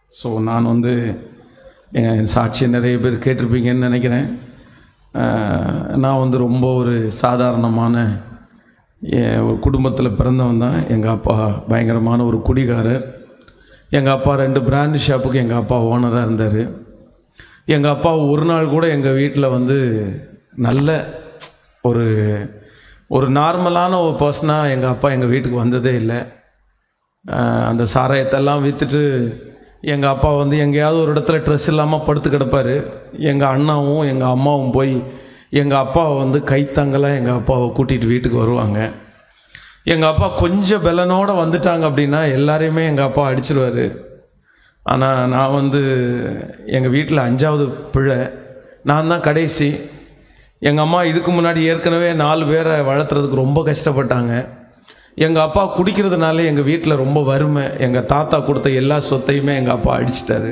so நான் வந்து என் சாட்சியை நிறைய பேர் கேட்டிருப்பீங்கன்னு நினைக்கிறேன் அஹ், நான் வந்து ரொம்ப ஒரு சாதாரணமான எ- ஒரு குடும்பத்தில் பிறந்தவன் தான் எங்கள் அப்பா பயங்கரமான ஒரு குடிகாரர் எங்கள் அப்பா ரெண்டு பிராண்ட் ஷாப்புக்கு எங்கள் அப்பா ஓனராக இருந்தார் எங்கள் அப்பா ஒரு நாள் கூட எங்கள் வீட்டில் வந்து நல்ல ஒரு ஒரு நார்மலான ஒரு பர்சனாக எங்கள் அப்பா எங்கள் வீட்டுக்கு வந்ததே இல்லை ஆஹ் அந்த சாராயத்தெல்லாம் விற்றுட்டு எங்கள் அப்பா வந்து எங்கேயாவது ஒரு இடத்துல ட்ரெஸ் இல்லாமல் படுத்து கிடப்பாரு எங்கள் அண்ணாவும் எங்கள் அம்மாவும் போய் எங்கள் அப்பாவை வந்து கைத்தங்கலாம் எங்கள் அப்பாவை கூட்டிகிட்டு வீட்டுக்கு வருவாங்க எங்கள் அப்பா கொஞ்சம் பெலனோட வந்துட்டாங்க அப்படின்னா எல்லாரையுமே எங்கள் அப்பா அடிச்சிருவாரு ஆனால் நான் வந்து எங்கள் வீட்டில் அஞ்சாவது பிள்ளை நான் தான் கடைசி எங்கள் அம்மா இதுக்கு முன்னாடி ஏற்கனவே நாலு பேரை வளர்த்துறதுக்கு ரொம்ப கஷ்டப்பட்டாங்க எங்கள் அப்பா குடிக்கிறதுனால எங்கள் வீட்டில் ரொம்ப வறுமை எங்கள் தாத்தா கொடுத்த எல்லா சொத்தையுமே எங்கள் அப்பா அடிச்சிட்டாரு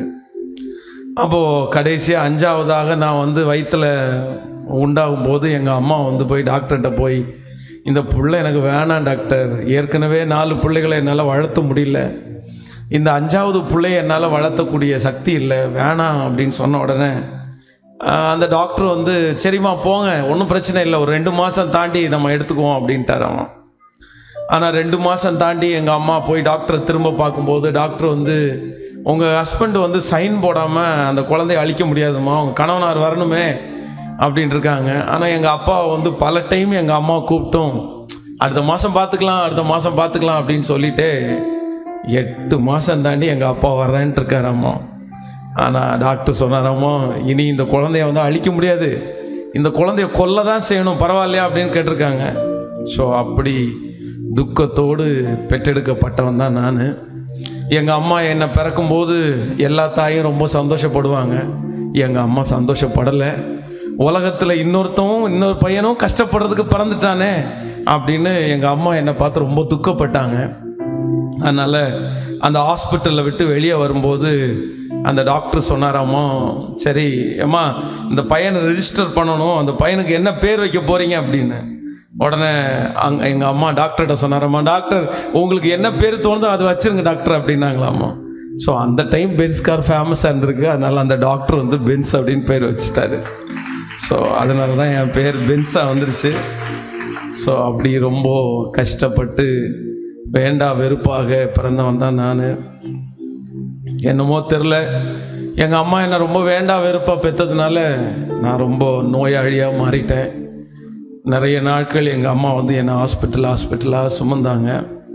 அப்போது கடைசியாக அஞ்சாவதாக நான் வந்து வயிற்றில் உண்டாகும் போது எங்கள் அம்மா வந்து போய் டாக்டர்கிட்ட போய் இந்த புள்ள எனக்கு வேணாம் டாக்டர் ஏற்கனவே நாலு பிள்ளைகளை என்னால் வளர்த்த முடியல இந்த அஞ்சாவது பிள்ளைய என்னால் வளர்த்தக்கூடிய சக்தி இல்லை வேணாம் அப்படின்னு சொன்ன உடனே ஆஹ், அந்த டாக்டர் வந்து சரிம்மா போங்க ஒன்றும் பிரச்சனை இல்லை ஒரு ரெண்டு மாதம் தாண்டி நம்ம எடுத்துக்குவோம் அப்படின்ட்டார் அவன் ஆனால் ரெண்டு மாதம் தாண்டி எங்கள் அம்மா போய் டாக்டரை திரும்ப பார்க்கும்போது டாக்டர் வந்து உங்கள் ஹஸ்பண்ட் வந்து சைன் போடாமல் அந்த குழந்தைய அழிக்க முடியாதும்மா உங்கள் கணவனார் வரணுமே அப்படின்ட்டு இருக்காங்க ஆனால் எங்கள் அப்பா வந்து பல டைம் எங்கள் அம்மா கூப்பிட்டும் அடுத்த மாதம் பார்த்துக்கலாம் அடுத்த மாதம் பார்த்துக்கலாம் அப்படின்னு சொல்லிட்டு எட்டு மாதம் தாண்டி எங்கள் அப்பா வர்றேன்ட்டு இருக்காராம்மா ஆனால் டாக்டர் சொன்னாராம்மா இனி இந்த குழந்தைய வந்து அழிக்க முடியாது இந்த குழந்தைய கொல்ல தான் செய்யணும் பரவாயில்லையா அப்படின்னு கேட்டிருக்காங்க ஸோ அப்படி துக்கத்தோடு பெற்றெடுக்கப்பட்டவன் தான் நான் எங்கள் அம்மா என்னை பிறக்கும்போது எல்லா தாயும் ரொம்ப சந்தோஷப்படுவாங்க எங்கள் அம்மா சந்தோஷப்படலை உலகத்தில் இன்னொருத்தவும் இன்னொரு பையனும் கஷ்டப்படுறதுக்கு பிறந்துட்டானே அப்படின்னு எங்கள் அம்மா என்னை பார்த்து ரொம்ப துக்கப்பட்டாங்க அதனால் அந்த ஹாஸ்பிட்டலில் விட்டு வெளியே வரும்போது அந்த டாக்டர் சொன்னாராம்மா சரி அம்மா இந்த பையனை ரெஜிஸ்டர் பண்ணணும் அந்த பையனுக்கு என்ன பேர் வைக்க போகிறீங்க அப்படின்னு உடனே அங்க எங்கள் அம்மா டாக்டர்கிட்ட சொன்னாரம்மா டாக்டர் உங்களுக்கு என்ன பேர் தோணுதோ அது வச்சிருங்க டாக்டர் அப்படின்னாங்களாம்மா ஸோ அந்த டைம் பென்ஸ்கார் ஃபேமஸாக இருந்திருக்கு அதனால் அந்த டாக்டர் வந்து பென்ஸ் அப்படின்னு பேர் வச்சுட்டாரு ஸோ அதனால தான் என் பேர் பென்ஸாக வந்துருச்சு ஸோ அப்படி ரொம்ப கஷ்டப்பட்டு வேண்டா வெறுப்பாக பிறந்தவன் தான் நான் என்னமோ தெரில எங்கள் அம்மா என்னை ரொம்ப வேண்டா வெறுப்பாக பெற்றதுனால நான் ரொம்ப நோயாளியாக மாறிட்டேன் நிறைய நாட்கள் எங்கள் அம்மா வந்து என்னை ஹாஸ்பிட்டல் ஹாஸ்பிட்டலாக சுமந்தாங்க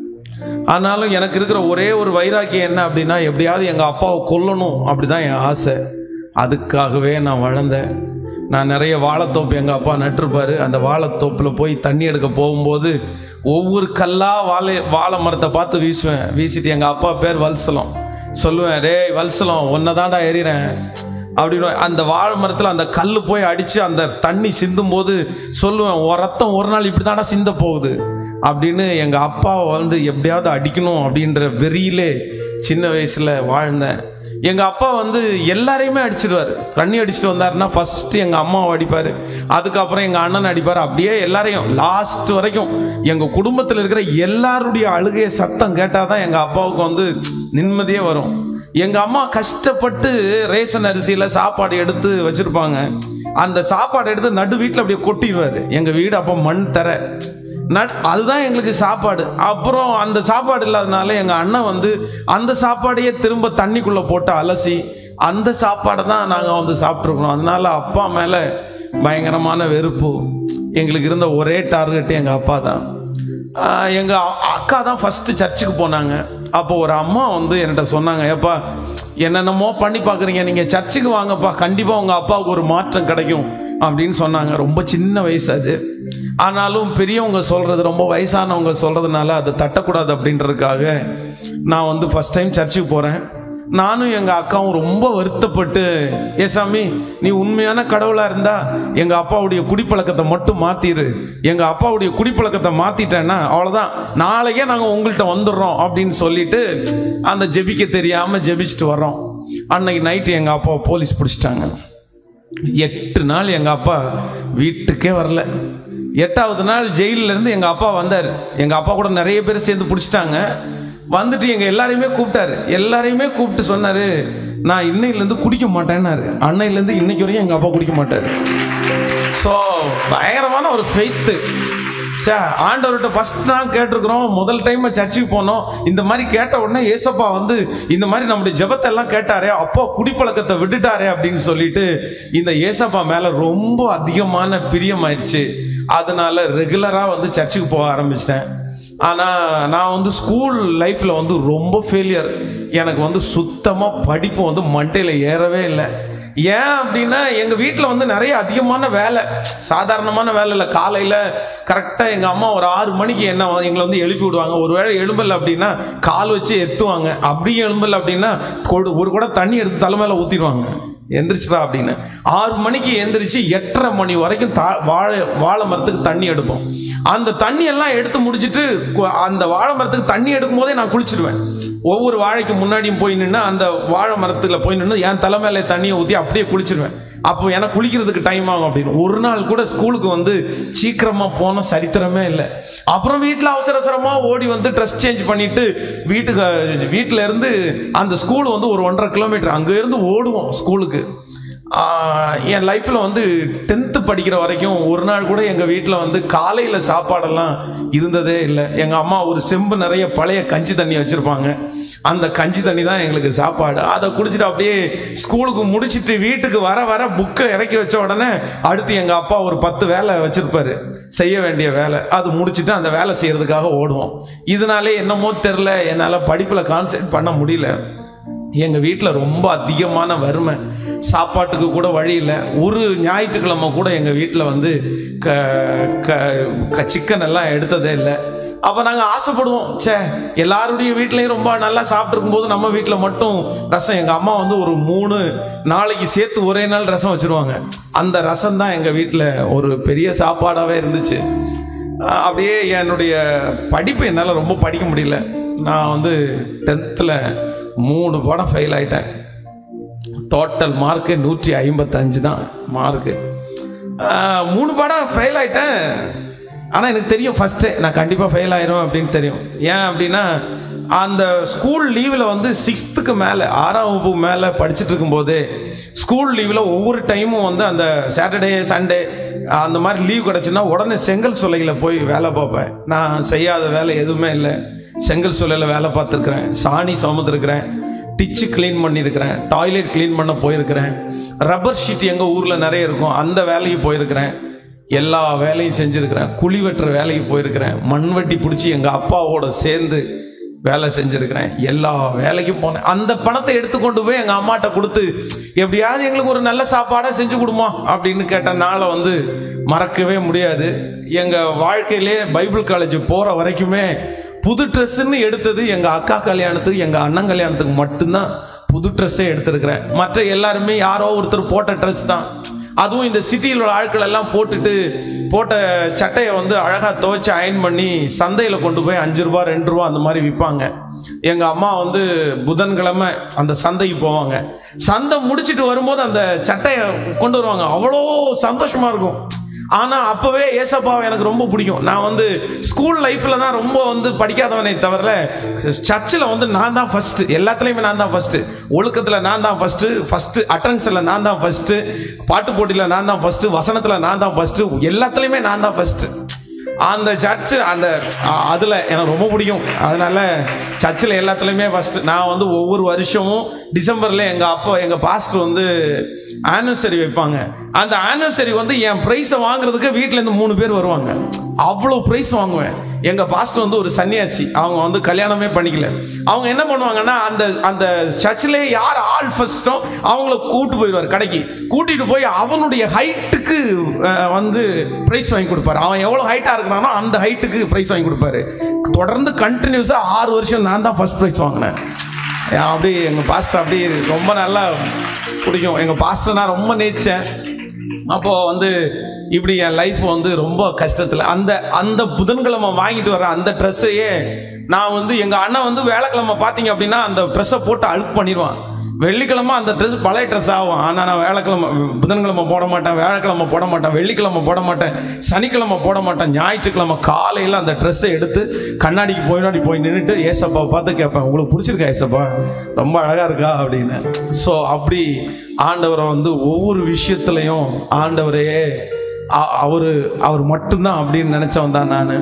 ஆனாலும் எனக்கு இருக்கிற ஒரே ஒரு வைராக்கியம் என்ன அப்படின்னா எப்படியாவது எங்கள் அப்பாவை கொல்லணும் அப்படி தான் என் ஆசை அதுக்காகவே நான் வளர்ந்தேன் நான் நிறைய வாழைத்தோப்பு எங்கள் அப்பா நட்டிருப்பாரு அந்த வாழைத்தோப்பில் போய் தண்ணி எடுக்க போகும்போது ஒவ்வொரு கல்லாக வாழை வாழை மரத்தை பார்த்து வீசுவேன் வீசிட்டு எங்கள் அப்பா பேர் வல்சலம் சொல்லுவேன் டேய் வல்சலம் ஒன்றை தான்டா எறிகிறேன் அப்படின்னு அந்த வாழை மரத்தில் அந்த கல் போய் அடித்து அந்த தண்ணி சிந்தும் போது சொல்லுவேன் "உன் ரத்தம் ஒரு நாள் இப்படி தானே சிந்த போகுது அப்படின்னு எங்கள் அப்பாவை வந்து எப்படியாவது அடிக்கணும் அப்படின்ற வெறியிலே சின்ன வயசில் வாழ்ந்தேன் எங்கள் அப்பா வந்து எல்லாரையுமே அடிச்சிடுவார் தண்ணி அடிச்சுட்டு வந்தாருன்னா ஃபஸ்ட்டு எங்கள் அம்மாவை அடிப்பார் அதுக்கப்புறம் எங்கள் அண்ணன் அடிப்பார் அப்படியே எல்லாரையும் லாஸ்ட் வரைக்கும் எங்கள் குடும்பத்தில் இருக்கிற எல்லாருடைய அழுகைய சத்தம் கேட்டால் தான் எங்கள் அப்பாவுக்கு வந்து நிம்மதியே வரும் எங்க அம்மா கஷ்டப்பட்டு ரேஷன் அரிசியில சாப்பாடு எடுத்து வச்சிருப்பாங்க அந்த சாப்பாடு எடுத்து நடு வீட்டில் அப்படியே கொட்டிடுவாரு எங்க வீடு அப்போ மண் தர நட் அதுதான் எங்களுக்கு சாப்பாடு அப்புறம் அந்த சாப்பாடு இல்லாதனால எங்க அண்ணன் வந்து அந்த சாப்பாடையே திரும்ப தண்ணிக்குள்ள போட்டு அலசி அந்த சாப்பாடை தான் நாங்கள் வந்து சாப்பிட்ருக்கணும் அதனால அப்பா மேலே பயங்கரமான வெறுப்பு எங்களுக்கு இருந்த ஒரே டார்கெட் எங்கள் அப்பா தான் ஆஹ் எங்க அ- அக்கா தான் ஃபர்ஸ்ட் சர்ச்சுக்கு போனாங்க அப்போ ஒரு அம்மா வந்து என்கிட்ட சொன்னாங்க ஏப்பா என்னென்னமோ பண்ணி பார்க்குறீங்க நீங்கள் சர்ச்சுக்கு வாங்கப்பா கண்டிப்பாக உங்கள் அப்பாவுக்கு ஒரு மாற்றம் கிடைக்கும் அப்படின்னு சொன்னாங்க ரொம்ப சின்ன வயசு அது ஆனாலும் பெரியவங்க சொல்கிறது ரொம்ப வயசானவங்க சொல்கிறதுனால அதை தட்டக்கூடாது அப்படின்றதுக்காக நான் வந்து ஃபஸ்ட் டைம் சர்ச்சுக்கு போகிறேன் நானும் எங்கள் அக்காவும் ரொம்ப வருத்தப்பட்டு ஏ சாமி நீ உண்மையான கடவுளாக இருந்தா எங்கள் அப்பாவுடைய குடிப்பழக்கத்தை மட்டும் மாற்றிடு எங்கள் அப்பாவுடைய குடிப்பழக்கத்தை மாற்றிட்டேன்னா அவ்வளோதான் நாளைக்கே நாங்கள் உங்கள்கிட்ட வந்துடுறோம் அப்படின்னு சொல்லிட்டு அந்த ஜெபிக்க தெரியாமல் ஜெபிச்சுட்டு வர்றோம் அன்னைக்கு நைட்டு எங்கள் அப்பாவை போலீஸ் பிடிச்சிட்டாங்க எட்டு நாள் எங்கள் அப்பா வீட்டுக்கே வரல எட்டாவது நாள் ஜெயில்ல இருந்து எங்கள் அப்பா வந்தார் எங்கள் அப்பா கூட நிறைய பேர் சேர்ந்து பிடிச்சிட்டாங்க வந்துட்டு எங்க எல்லாரையுமே கூப்பிட்டாரு எல்லாரையுமே கூப்பிட்டு சொன்னாரு நான் இன்னையிலேருந்து குடிக்க மாட்டேன்னாரு அன்னையிலேருந்து இன்னைக்கு வரையும் எங்க அப்பா குடிக்க மாட்டாரு ஸோ பயங்கரமான ஒரு ஃபெய்த்து சே ஆண்டவர்கிட்ட ஃபஸ்ட் தான் கேட்டிருக்கிறோம் முதல் டைம் சர்ச்சுக்கு போனோம் இந்த மாதிரி கேட்ட உடனே ஏசப்பா வந்து இந்த மாதிரி நம்முடைய ஜெபத்தை எல்லாம் கேட்டாரே அப்பா குடிப்பழக்கத்தை விட்டுட்டாரே அப்படின்னு சொல்லிட்டு இந்த ஏசப்பா மேலே ரொம்ப அதிகமான பிரியமாயிருச்சு அதனால ரெகுலராக வந்து சர்ச்சுக்கு போக ஆரம்பிச்சிட்டேன் ஆனால் நான் வந்து ஸ்கூல் லைஃப்பில் வந்து ரொம்ப ஃபெயிலியர் எனக்கு வந்து சுத்தமாக படிப்பு வந்து மண்டையில் ஏறவே இல்லை ஏன் அப்படின்னா எங்கள் வீட்டில் வந்து நிறைய அதிகமான வேலை சாதாரணமான வேலை இல்லை காலையில் கரெக்டாக எங்கள் அம்மா ஒரு ஆறு மணிக்கு என்ன எங்களை வந்து எழுப்பி விடுவாங்க ஒரு வேளை எழும்பல அப்படின்னா கால் வச்சு எத்துவாங்க அப்படியும் எழும்பல அப்படின்னா கொடு- ஒரு கூட தண்ணி எடுத்து தலைமையில ஊற்றிடுவாங்க எந்திரிச்சிடா அப்படின்னு ஆறு மணிக்கு எந்திரிச்சு எட்டரை மணி வரைக்கும் தா வாழை வாழை மரத்துக்கு தண்ணி எடுப்போம் அந்த தண்ணி எல்லாம் எடுத்து முடிச்சிட்டு கு- அந்த வாழை மரத்துக்கு தண்ணி எடுக்கும் போதே நான் குளிச்சிடுவேன் ஒவ்வொரு வாழைக்கு முன்னாடியும் போய் நின்று அந்த வாழை மரத்துல போய் நின்று என் தலை மேலே தண்ணியை ஊற்றி அப்படியே குளிச்சிருவேன் அப்போ எனக்கு குளிக்கிறதுக்கு டைம் ஆகும் அப்படின்னு ஒரு நாள் கூட ஸ்கூலுக்கு வந்து சீக்கிரமா போன சரித்திரமே இல்லை அப்புறம் வீட்டில் அவசர அவசரமா ஓடி வந்து ட்ரெஸ் சேஞ்ச் பண்ணிட்டு வீட்டுக்கு வீட்டில இருந்து அந்த ஸ்கூல் வந்து ஒரு ஒன்றரை கிலோமீட்டர் அங்க இருந்து ஓடுவோம் ஸ்கூலுக்கு ஆஹ் என் லைஃப்பில் வந்து டென்த்து படிக்கிற வரைக்கும் ஒரு நாள் கூட எங்கள் வீட்டில் வந்து காலையில் சாப்பாடெல்லாம் இருந்ததே இல்லை எங்கள் அம்மா ஒரு செம்பு நிறைய பழைய கஞ்சி தண்ணி வச்சுருப்பாங்க அந்த கஞ்சி தண்ணி தான் எங்களுக்கு சாப்பாடு அதை குடிச்சிட்டு அப்படியே ஸ்கூலுக்கு முடிச்சிட்டு வீட்டுக்கு வர வர புக்கை இறக்கி வச்ச உடனே அடுத்து எங்கள் அப்பா ஒரு பத்து வேலை வச்சிருப்பாரு செய்ய வேண்டிய வேலை அது முடிச்சிட்டு அந்த வேலை செய்யறதுக்காக ஓடுவோம் இதனாலே என்னமோ தெரில என்னால் படிப்பில் கான்சென்ட்ரேட் பண்ண முடியல எங்க வீட்டில் ரொம்ப அதிகமான வறுமை சாப்பாட்டுக்கு கூட வழி இல்லை ஒரு ஞாயிற்றுக்கிழமை கூட எங்க வீட்டில் வந்து க க சிக்கன் எல்லாம் எடுத்ததே இல்லை அப்போ நாங்கள் ஆசைப்படுவோம் ச்சே எல்லாருடைய வீட்லேயும் ரொம்ப நல்லா சாப்பிட்ருக்கும் போது நம்ம வீட்டில் மட்டும் ரசம் எங்கள் அம்மா வந்து ஒரு மூணு நாளைக்கு சேர்த்து ஒரே நாள் ரசம் வச்சிருவாங்க அந்த ரசம் தான் எங்கள் வீட்டில் ஒரு பெரிய சாப்பாடாகவே இருந்துச்சு அஹ் அப்படியே என்னுடைய படிப்பு என்னால் ரொம்ப படிக்க முடியல நான் வந்து டென்த்தில் மூணு படம் ஃபெயில் ஆயிட்டேன் டோட்டல் மார்க்கு நூற்றி ஐம்பத்தஞ்சு தான் மார்க்கு மூணு படம் ஃபெயில் ஆயிட்டேன் ஆனால் எனக்கு தெரியும் ஃபஸ்ட்டு நான் கண்டிப்பாக ஃபெயில் ஆயிரும் அப்படின்னு தெரியும் ஏன் அப்படின்னா அந்த ஸ்கூல் லீவில் வந்து சிக்ஸ்த்துக்கு மேலே ஆறாம் வகுப்பு மேலே படிச்சுட்டு இருக்கும்போது ஸ்கூல் லீவில் ஒவ்வொரு டைமும் வந்து அந்த சாட்டர்டே சண்டே அந்த மாதிரி லீவ் கிடச்சுன்னா உடனே செங்கல் சூளையில் போய் வேலை பார்ப்பேன் நான் செய்யாத வேலை எதுவுமே இல்லை செங்கல் சூளையில் வேலை பார்த்துருக்குறேன் சாணி சுமந்துருக்கிறேன் டிச்சு க்ளீன் பண்ணியிருக்கிறேன் டாய்லெட் க்ளீன் பண்ண போயிருக்கிறேன் ரப்பர் ஷீட் எங்கள் ஊரில் நிறைய இருக்கும் அந்த வேலைக்கு போயிருக்கிறேன் எல்லா வேலையும் செஞ்சுருக்கிறேன் குழி வெட்டுற வேலைக்கு போயிருக்கிறேன் மண்வெட்டி பிடிச்சி எங்கள் அப்பாவோட சேர்ந்து வேலை செஞ்சுருக்கிறேன் எல்லா வேலைக்கும் போனேன் அந்த பணத்தை எடுத்துக்கொண்டு போய் எங்கள் அம்மாட்ட கொடுத்து எப்படியாவது எங்களுக்கு ஒரு நல்ல சாப்பாடாக செஞ்சு கொடுமா அப்படின்னு கேட்ட நாளை வந்து மறக்கவே முடியாது எங்கள் வாழ்க்கையிலே பைபிள் காலேஜ் போகிற வரைக்குமே புது ட்ரெஸ்ஸுன்னு எடுத்தது எங்கள் அக்கா கல்யாணத்துக்கு எங்கள் அண்ணன் கல்யாணத்துக்கு மட்டும்தான் புது ட்ரெஸ்ஸே எடுத்திருக்கிறேன் மற்ற எல்லாருமே யாரோ ஒருத்தர் போட்ட ட்ரெஸ் தான் அதுவும் இந்த சிட்டியில் உள்ள ஆட்கள் எல்லாம் போட்டுட்டு போட்ட சட்டையை வந்து அழகாக துவைச்சு அயன் பண்ணி சந்தையில் கொண்டு போய் அஞ்சு ரூபா ரெண்டு ரூபா அந்த மாதிரி விற்பாங்க எங்கள் அம்மா வந்து புதன்கிழமை அந்த சந்தைக்கு போவாங்க சந்தை முடிச்சிட்டு வரும்போது அந்த சட்டையை கொண்டு வருவாங்க அவ்வளோ சந்தோஷமா இருக்கும் ஆனால் அப்போவே ஏசப்பாவை எனக்கு ரொம்ப பிடிக்கும் நான் வந்து ஸ்கூல் லைஃப்பில் தான் ரொம்ப வந்து படிக்காதவனே தவிர சர்ச்சில் வந்து நான் தான் ஃபஸ்ட்டு எல்லாத்துலேயுமே நான் தான் ஃபஸ்ட்டு ஒழுக்கத்தில் நான் தான் ஃபஸ்ட்டு ஃபஸ்ட்டு அட்டன்ஸில் நான் தான் ஃபஸ்ட்டு பாட்டு போட்டியில் நான் தான் ஃபஸ்ட்டு வசனத்தில் நான் தான் ஃபஸ்ட்டு எல்லாத்துலேயுமே நான் தான் ஃபஸ்ட்டு அந்த சர்ச்சு அந்த அ- அதுல எனக்கு ரொம்ப பிடிக்கும் அதனால சர்ச்சில் எல்லாத்துலேயுமே ஃபர்ஸ்ட் நான் வந்து ஒவ்வொரு வருஷமும் டிசம்பர்ல எங்க அப்பா எங்க பாஸ்டர் வந்து ஆனிவர்சரி வைப்பாங்க அந்த ஆனிவர்சரி வந்து என் ப்ரைஸை வாங்குறதுக்கு வீட்ல இருந்து மூணு பேர் வருவாங்க அவ்வளோ ப்ரைஸ் வாங்குவேன் எங்க பாஸ்டர் வந்து ஒரு சன்னியாசி அவங்க வந்து கல்யாணமே பண்ணிக்கல அவங்க என்ன பண்ணுவாங்கன்னா அந்த அந்த சர்ச்சிலே யார் ஆள் ஃபர்ஸ்டோ அவங்கள கூட்டு போயிடுவார் கடைக்கு கூட்டிட்டு போய் அவனுடைய ஹைட்டுக்கு வந்து ப்ரைஸ் வாங்கி கொடுப்பாரு அவன் எவ்வளோ ஹைட்டாக இருக்கிறானோ அந்த ஹைட்டுக்கு ப்ரைஸ் வாங்கி கொடுப்பாரு தொடர்ந்து கண்டினியூஸாக ஆறு வருஷம் நான் தான் ஃபர்ஸ்ட் ப்ரைஸ் வாங்கினேன் அப்படி எங்கள் பாஸ்டர் அப்படி ரொம்ப நல்லா பிடிக்கும் எங்கள் பாஸ்டர் நான் ரொம்ப நேசித்தேன் அப்போ வந்து இப்படி என் லைஃப் வந்து ரொம்ப கஷ்டத்தில் அந்த அந்த புதன்கிழமை வாங்கிட்டு வர அந்த ட்ரெஸ்ஸையே நான் வந்து எங்கள் அண்ணன் வந்து வேலைக்கிழமை பார்த்தீங்க அப்படின்னா அந்த ட்ரெஸ்ஸை போட்டு அழுக்கு பண்ணிடுவான் வெள்ளிக்கிழமை அந்த ட்ரெஸ் பழைய ட்ரெஸ் ஆகும் ஆனால் நான் வேலைக்கிழமை புதன்கிழமை போட மாட்டேன் வேலைக்கிழமை போட மாட்டேன் வெள்ளிக்கிழமை போட மாட்டேன் சனிக்கிழமை போட மாட்டேன் ஞாயிற்றுக்கிழமை காலையில் அந்த ட்ரெஸ்ஸை எடுத்து கண்ணாடிக்கு போய் போய் நின்றுட்டு ஏசப்பா பார்த்து கேட்பேன் உங்களுக்கு பிடிச்சிருக்கா ஏசப்பா ரொம்ப அழகாக இருக்கா அப்படின்னு ஸோ அப்படி ஆண்டவரை வந்து ஒவ்வொரு விஷயத்துலையும் ஆண்டவரே அ- அவரு அவர் மட்டும்தான் அப்படின்னு நினைச்சவன் தான் நான்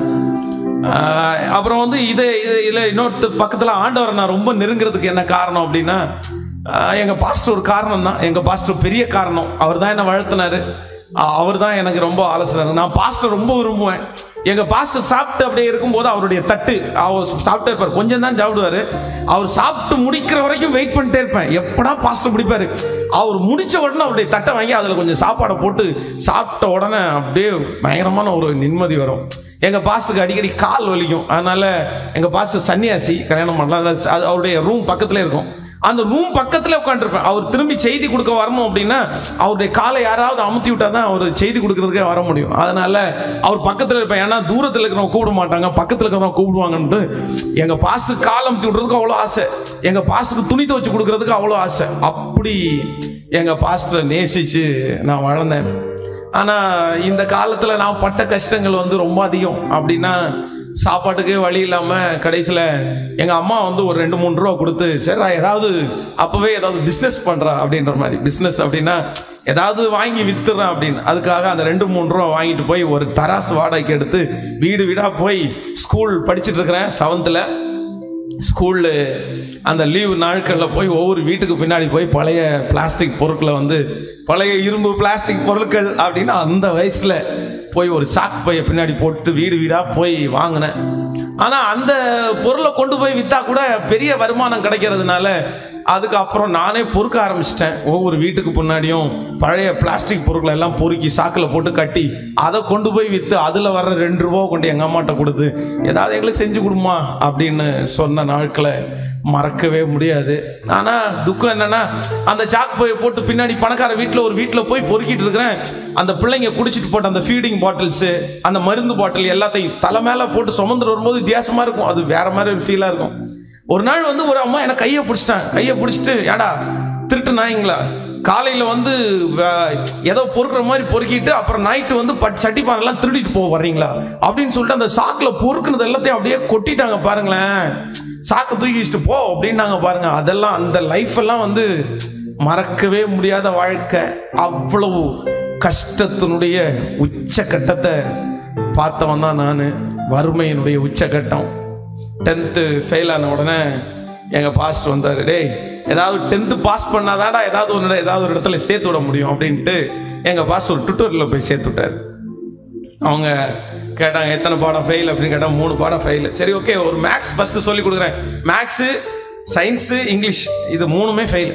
அப்புறம் வந்து இது இது- இதுல இன்னொரு பக்கத்துல ஆண்டவரை நான் ரொம்ப நெருங்குறதுக்கு என்ன காரணம் அப்படின்னா ஆஹ் எங்க பாஸ்டர் ஒரு காரணம் தான் எங்க பாஸ்டர் பெரிய காரணம் அவர் தான் என்ன வளர்த்தினாரு அவர் தான் எனக்கு ரொம்ப ஆலோசனை நான் பாஸ்டர் ரொம்ப விரும்புவேன் எங்க பாஸ்டர் சாப்பிட்டு அப்படியே இருக்கும்போது அவருடைய தட்டு அவர் சாப்பிட்டே இருப்பார் கொஞ்சம் தான் சாப்பிடுவாரு அவர் சாப்பிட்டு முடிக்கிற வரைக்கும் வெயிட் பண்ணிட்டே இருப்பேன் எப்படா பாஸ்டர் முடிப்பாரு அவர் முடிச்ச உடனே அவருடைய தட்டை வாங்கி அதுல கொஞ்சம் சாப்பாடை போட்டு சாப்பிட்ட உடனே அப்படியே பயங்கரமான ஒரு நிம்மதி வரும் எங்க பாஸ்டருக்கு அடிக்கடி கால் வலிக்கும் அதனால எங்க பாஸ்டர் சன்னியாசி கல்யாணம் பண்ணலாம் அது- அது அவருடைய ரூம் பக்கத்துல இருக்கும் அந்த ரூம் பக்கத்துல உட்காந்துருப்பேன் அவர் திரும்பி செய்தி கொடுக்க வரணும் அப்படின்னா அவருடைய காலை யாராவது அமுத்தி விட்டா தான் அவர் செய்தி கொடுக்கறதுக்கே வர முடியும் அதனால அவர் பக்கத்துல இருப்பேன் ஏன்னா தூரத்துல இருக்கிறவங்க கூப்பிட மாட்டாங்க பக்கத்துல இருக்கிறவங்க கூப்பிடுவாங்கன்ட்டு எங்க பாசு கால் அமுத்தி விடுறதுக்கு அவ்வளோ ஆசை எங்க பாசுக்கு துணி துவச்சு கொடுக்கறதுக்கு அவ்வளோ ஆசை அப்படி எங்க பாஸ்டரை நேசிச்சு நான் வளர்ந்தேன் ஆனா இந்த காலத்துல நான் பட்ட கஷ்டங்கள் வந்து ரொம்ப அதிகம் அப்படின்னா சாப்பாட்டுக்கே வழி இல்லாம கடைசியில எங்க அம்மா வந்து ஒரு ரெண்டு மூணு ரூபா கொடுத்து சரிடா ஏதாவது அப்பவே ஏதாவது பிசினஸ் பண்றா அப்படின்ற மாதிரி பிசினஸ் அப்படின்னா ஏதாவது வாங்கி வித்துறேன் அப்படின்னு அதுக்காக அந்த ரெண்டு மூணு ரூபா வாங்கிட்டு போய் ஒரு தராசு வாடகைக்கு எடுத்து வீடு வீடா போய் ஸ்கூல் படிச்சிட்டு இருக்கிறேன் செவன்த்தில் ஸ்கூலில் அந்த லீவு நாட்களில் போய் ஒவ்வொரு வீட்டுக்கு பின்னாடி போய் பழைய பிளாஸ்டிக் பொருட்களை வந்து பழைய இரும்பு பிளாஸ்டிக் பொருட்கள் அப்படின்னு அந்த வயசில் போய் ஒரு சாக்கு பைய பின்னாடி போட்டு வீடு வீடாக போய் வாங்கினேன் ஆனால் அந்த பொருளை கொண்டு போய் விற்றா கூட பெரிய வருமானம் கிடைக்கிறதுனால அதுக்கப்புறம் நானே பொறுக்க ஆரம்பிச்சிட்டேன் ஒவ்வொரு வீட்டுக்கு முன்னாடியும் பழைய பிளாஸ்டிக் பொருட்களை எல்லாம் பொறுக்கி சாக்கில் போட்டு கட்டி அதை கொண்டு போய் விற்று அதில் வர்ற ரெண்டு ரூபா கொண்டு எங்கள் அம்மாட்ட கொடுத்து ஏதாவது எங்களுக்கு செஞ்சு கொடுமா அப்படின்னு சொன்ன நாட்களை மறக்கவே முடியாது ஆனால் துக்கம் என்னன்னா அந்த சாக்கு போய் போட்டு பின்னாடி பணக்கார வீட்டில் ஒரு வீட்டில் போய் பொறுக்கிட்டு இருக்கிறேன் அந்த பிள்ளைங்க குடிச்சிட்டு போட்ட அந்த ஃபீடிங் பாட்டில்ஸு அந்த மருந்து பாட்டில் எல்லாத்தையும் தலை மேலே போட்டு சுமந்துட்டு வரும்போது வித்தியாசமா இருக்கும் அது வேற மாதிரி ஒரு ஃபீலாக இருக்கும் ஒரு நாள் வந்து ஒரு அம்மா எனக்கு கையை பிடிச்சிட்டான் கையை பிடிச்சிட்டு ஏடா திருட்டு நாய்ங்களா காலையில வந்து வ- ஏதோ பொறுக்கிற மாதிரி பொறுக்கிட்டு அப்புறம் நைட்டு வந்து பட் சட்டி பானெல்லாம் திருடிட்டு போக வர்றீங்களா அப்படின்னு சொல்லிட்டு அந்த சாக்குல பொறுக்குனது எல்லாத்தையும் அப்படியே கொட்டிட்டாங்க பாருங்களேன் சாக்கு தூக்கி வச்சுட்டு போ அப்படின்னாங்க பாருங்க அதெல்லாம் அந்த லைஃப் எல்லாம் வந்து மறக்கவே முடியாத வாழ்க்கை அவ்வளவு கஷ்டத்தினுடைய உச்சக்கட்டத்தை பார்த்தவன் தான் நான் வறுமையினுடைய உச்சக்கட்டம் டென்த்து ஃபெயில் ஆன உடனே எங்கள் பாஸ்டர் வந்தார் டேய் ஏதாவது டென்த்து பாஸ் பண்ணாதாடா ஏதாவது ஒன்று ஏதாவது ஒரு இடத்துல சேர்த்து விட முடியும் அப்படின்ட்டு எங்கள் பாஸ்டர் ஒரு டுட்டோரியலில் போய் சேர்த்து விட்டார் அவங்க கேட்டாங்க எத்தனை பாடம் ஃபெயில் அப்படின்னு கேட்டால் மூணு பாடம் ஃபெயில் சரி ஓகே ஒரு மேக்ஸ் ஃபஸ்ட்டு சொல்லி கொடுக்குறேன் மேக்ஸு சயின்ஸு இங்கிலீஷ் இது மூணுமே ஃபெயில்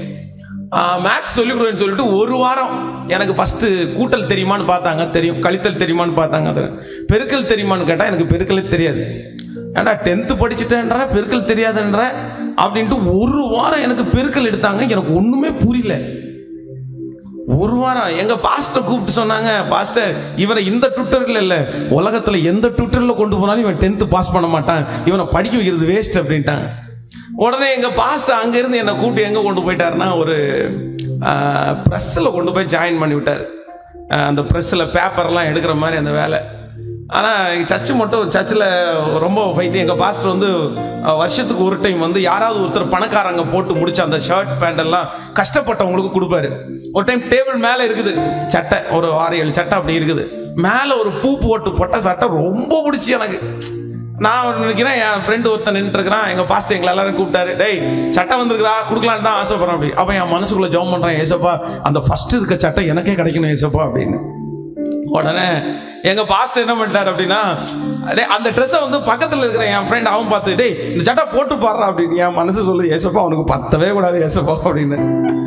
மேக்ஸ் சொல்லி கொடுக்குறேன்னு சொல்லிட்டு ஒரு வாரம் எனக்கு ஃபஸ்ட்டு கூட்டல் தெரியுமான்னு பார்த்தாங்க தெரியும் கழித்தல் தெரியுமான்னு பார்த்தாங்க அது பெருக்கல் தெரியுமான்னு கேட்டால் எனக்கு பெருக்கலே தெரியாது ஏன்டா டென்த்து படிச்சுட்டேன்ற பெருக்கல் தெரியாதுன்ற அப்படின்ட்டு ஒரு வாரம் எனக்கு பெருக்கல் எடுத்தாங்க எனக்கு ஒன்றுமே புரியல ஒரு வாரம் எங்க பாஸ்டர் கூப்பிட்டு சொன்னாங்க பாஸ்டர் இவரை இந்த ட்விட்டர்ல இல்ல உலகத்துல எந்த ட்விட்டர்ல கொண்டு போனாலும் இவன் டென்த் பாஸ் பண்ண மாட்டான் இவனை படிக்க வைக்கிறது வேஸ்ட் அப்படின்ட்டாங்க உடனே எங்க பாஸ்டர் அங்க இருந்து என்னை கூப்பிட்டு எங்க கொண்டு போயிட்டாருன்னா ஒரு ப்ரெஸ்ஸில் கொண்டு போய் ஜாயின் பண்ணி விட்டார் ஆஹ் அந்த ப்ரெஸ்ஸில் பேப்பர்லாம் எடுக்கிற மாதிரி அந்த வேலை ஆனால் சர்ச்சு மட்டும் சர்ச்சில் ரொம்ப பைத்தியம் எங்கள் பாஸ்டர் வந்து அஹ், வருஷத்துக்கு ஒரு டைம் வந்து யாராவது ஒருத்தர் பணக்காரங்க போட்டு முடிச்ச அந்த ஷர்ட் பேண்ட் எல்லாம் கஷ்டப்பட்டவங்களுக்கு கொடுப்பாரு ஒரு டைம் டேபிள் மேலே இருக்குது சட்டை ஒரு ஆறு ஏழு சட்டை அப்படி இருக்குது மேலே ஒரு பூ போட்டு போட்ட சட்டை ரொம்ப பிடிச்சி எனக்கு நான் நினைக்கிறேன் என் ஃப்ரெண்டு ஒருத்தன் நின்றுட்டு இருக்கிறான் எங்க பாஸ்டர் எங்களை எல்லாரும் கூப்பிட்டாரு டேய் சட்டை வந்திருக்கிறா கொடுக்கலான்னு தான் ஆசைப்படுறேன் அப்படி அப்ப என் மனசுக்குள்ள ஜெபம் பண்றேன் ஏசப்பா அந்த ஃபர்ஸ்ட் இருக்க சட்டை எனக்கே கிடைக்கணும் ஏசப்பா அப்படின்னு உடனே எங்க பாஸ்டர் என்ன பண்ணிட்டாரு அப்படின்னா டேய் அந்த ட்ரெஸ்ஸை வந்து பக்கத்துல இருக்கிற என் ஃப்ரெண்ட் அவன் பார்த்து டேய் இந்த சட்டை போட்டு பாடுறா அப்படின்னு என் மனசு சொல்லு ஏசப்பா அவனுக்கு பத்தவே கூடாது ஏசப்பா அப்படின்னு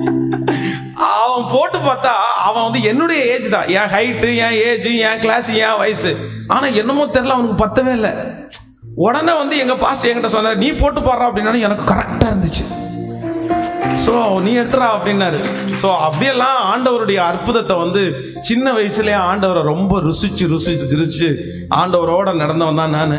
அவன் போட்டு பார்த்தா அவன் வந்து என்னுடைய ஏஜ் தான் என் ஹைட்டு என் ஏஜ் என் கிளாஸ் என் வயசு ஆனா என்னமோ தெரியல அவனுக்கு பத்தவே இல்லை உடனே வந்து எங்க பாஸ் என்கிட்ட சொன்னார் நீ போட்டு பாடுறா அப்படின்னா எனக்கு கரெக்டா இருந்துச்சு ஸோ நீ எடுத்துறா அப்படின்னாரு ஸோ அப்படியெல்லாம் ஆண்டவருடைய அற்புதத்தை வந்து சின்ன வயசுலயே ஆண்டவரை ரொம்ப ருசிச்சு ருசிச்சு ருசிச்சு ஆண்டவரோட நடந்தவன் தான் நான்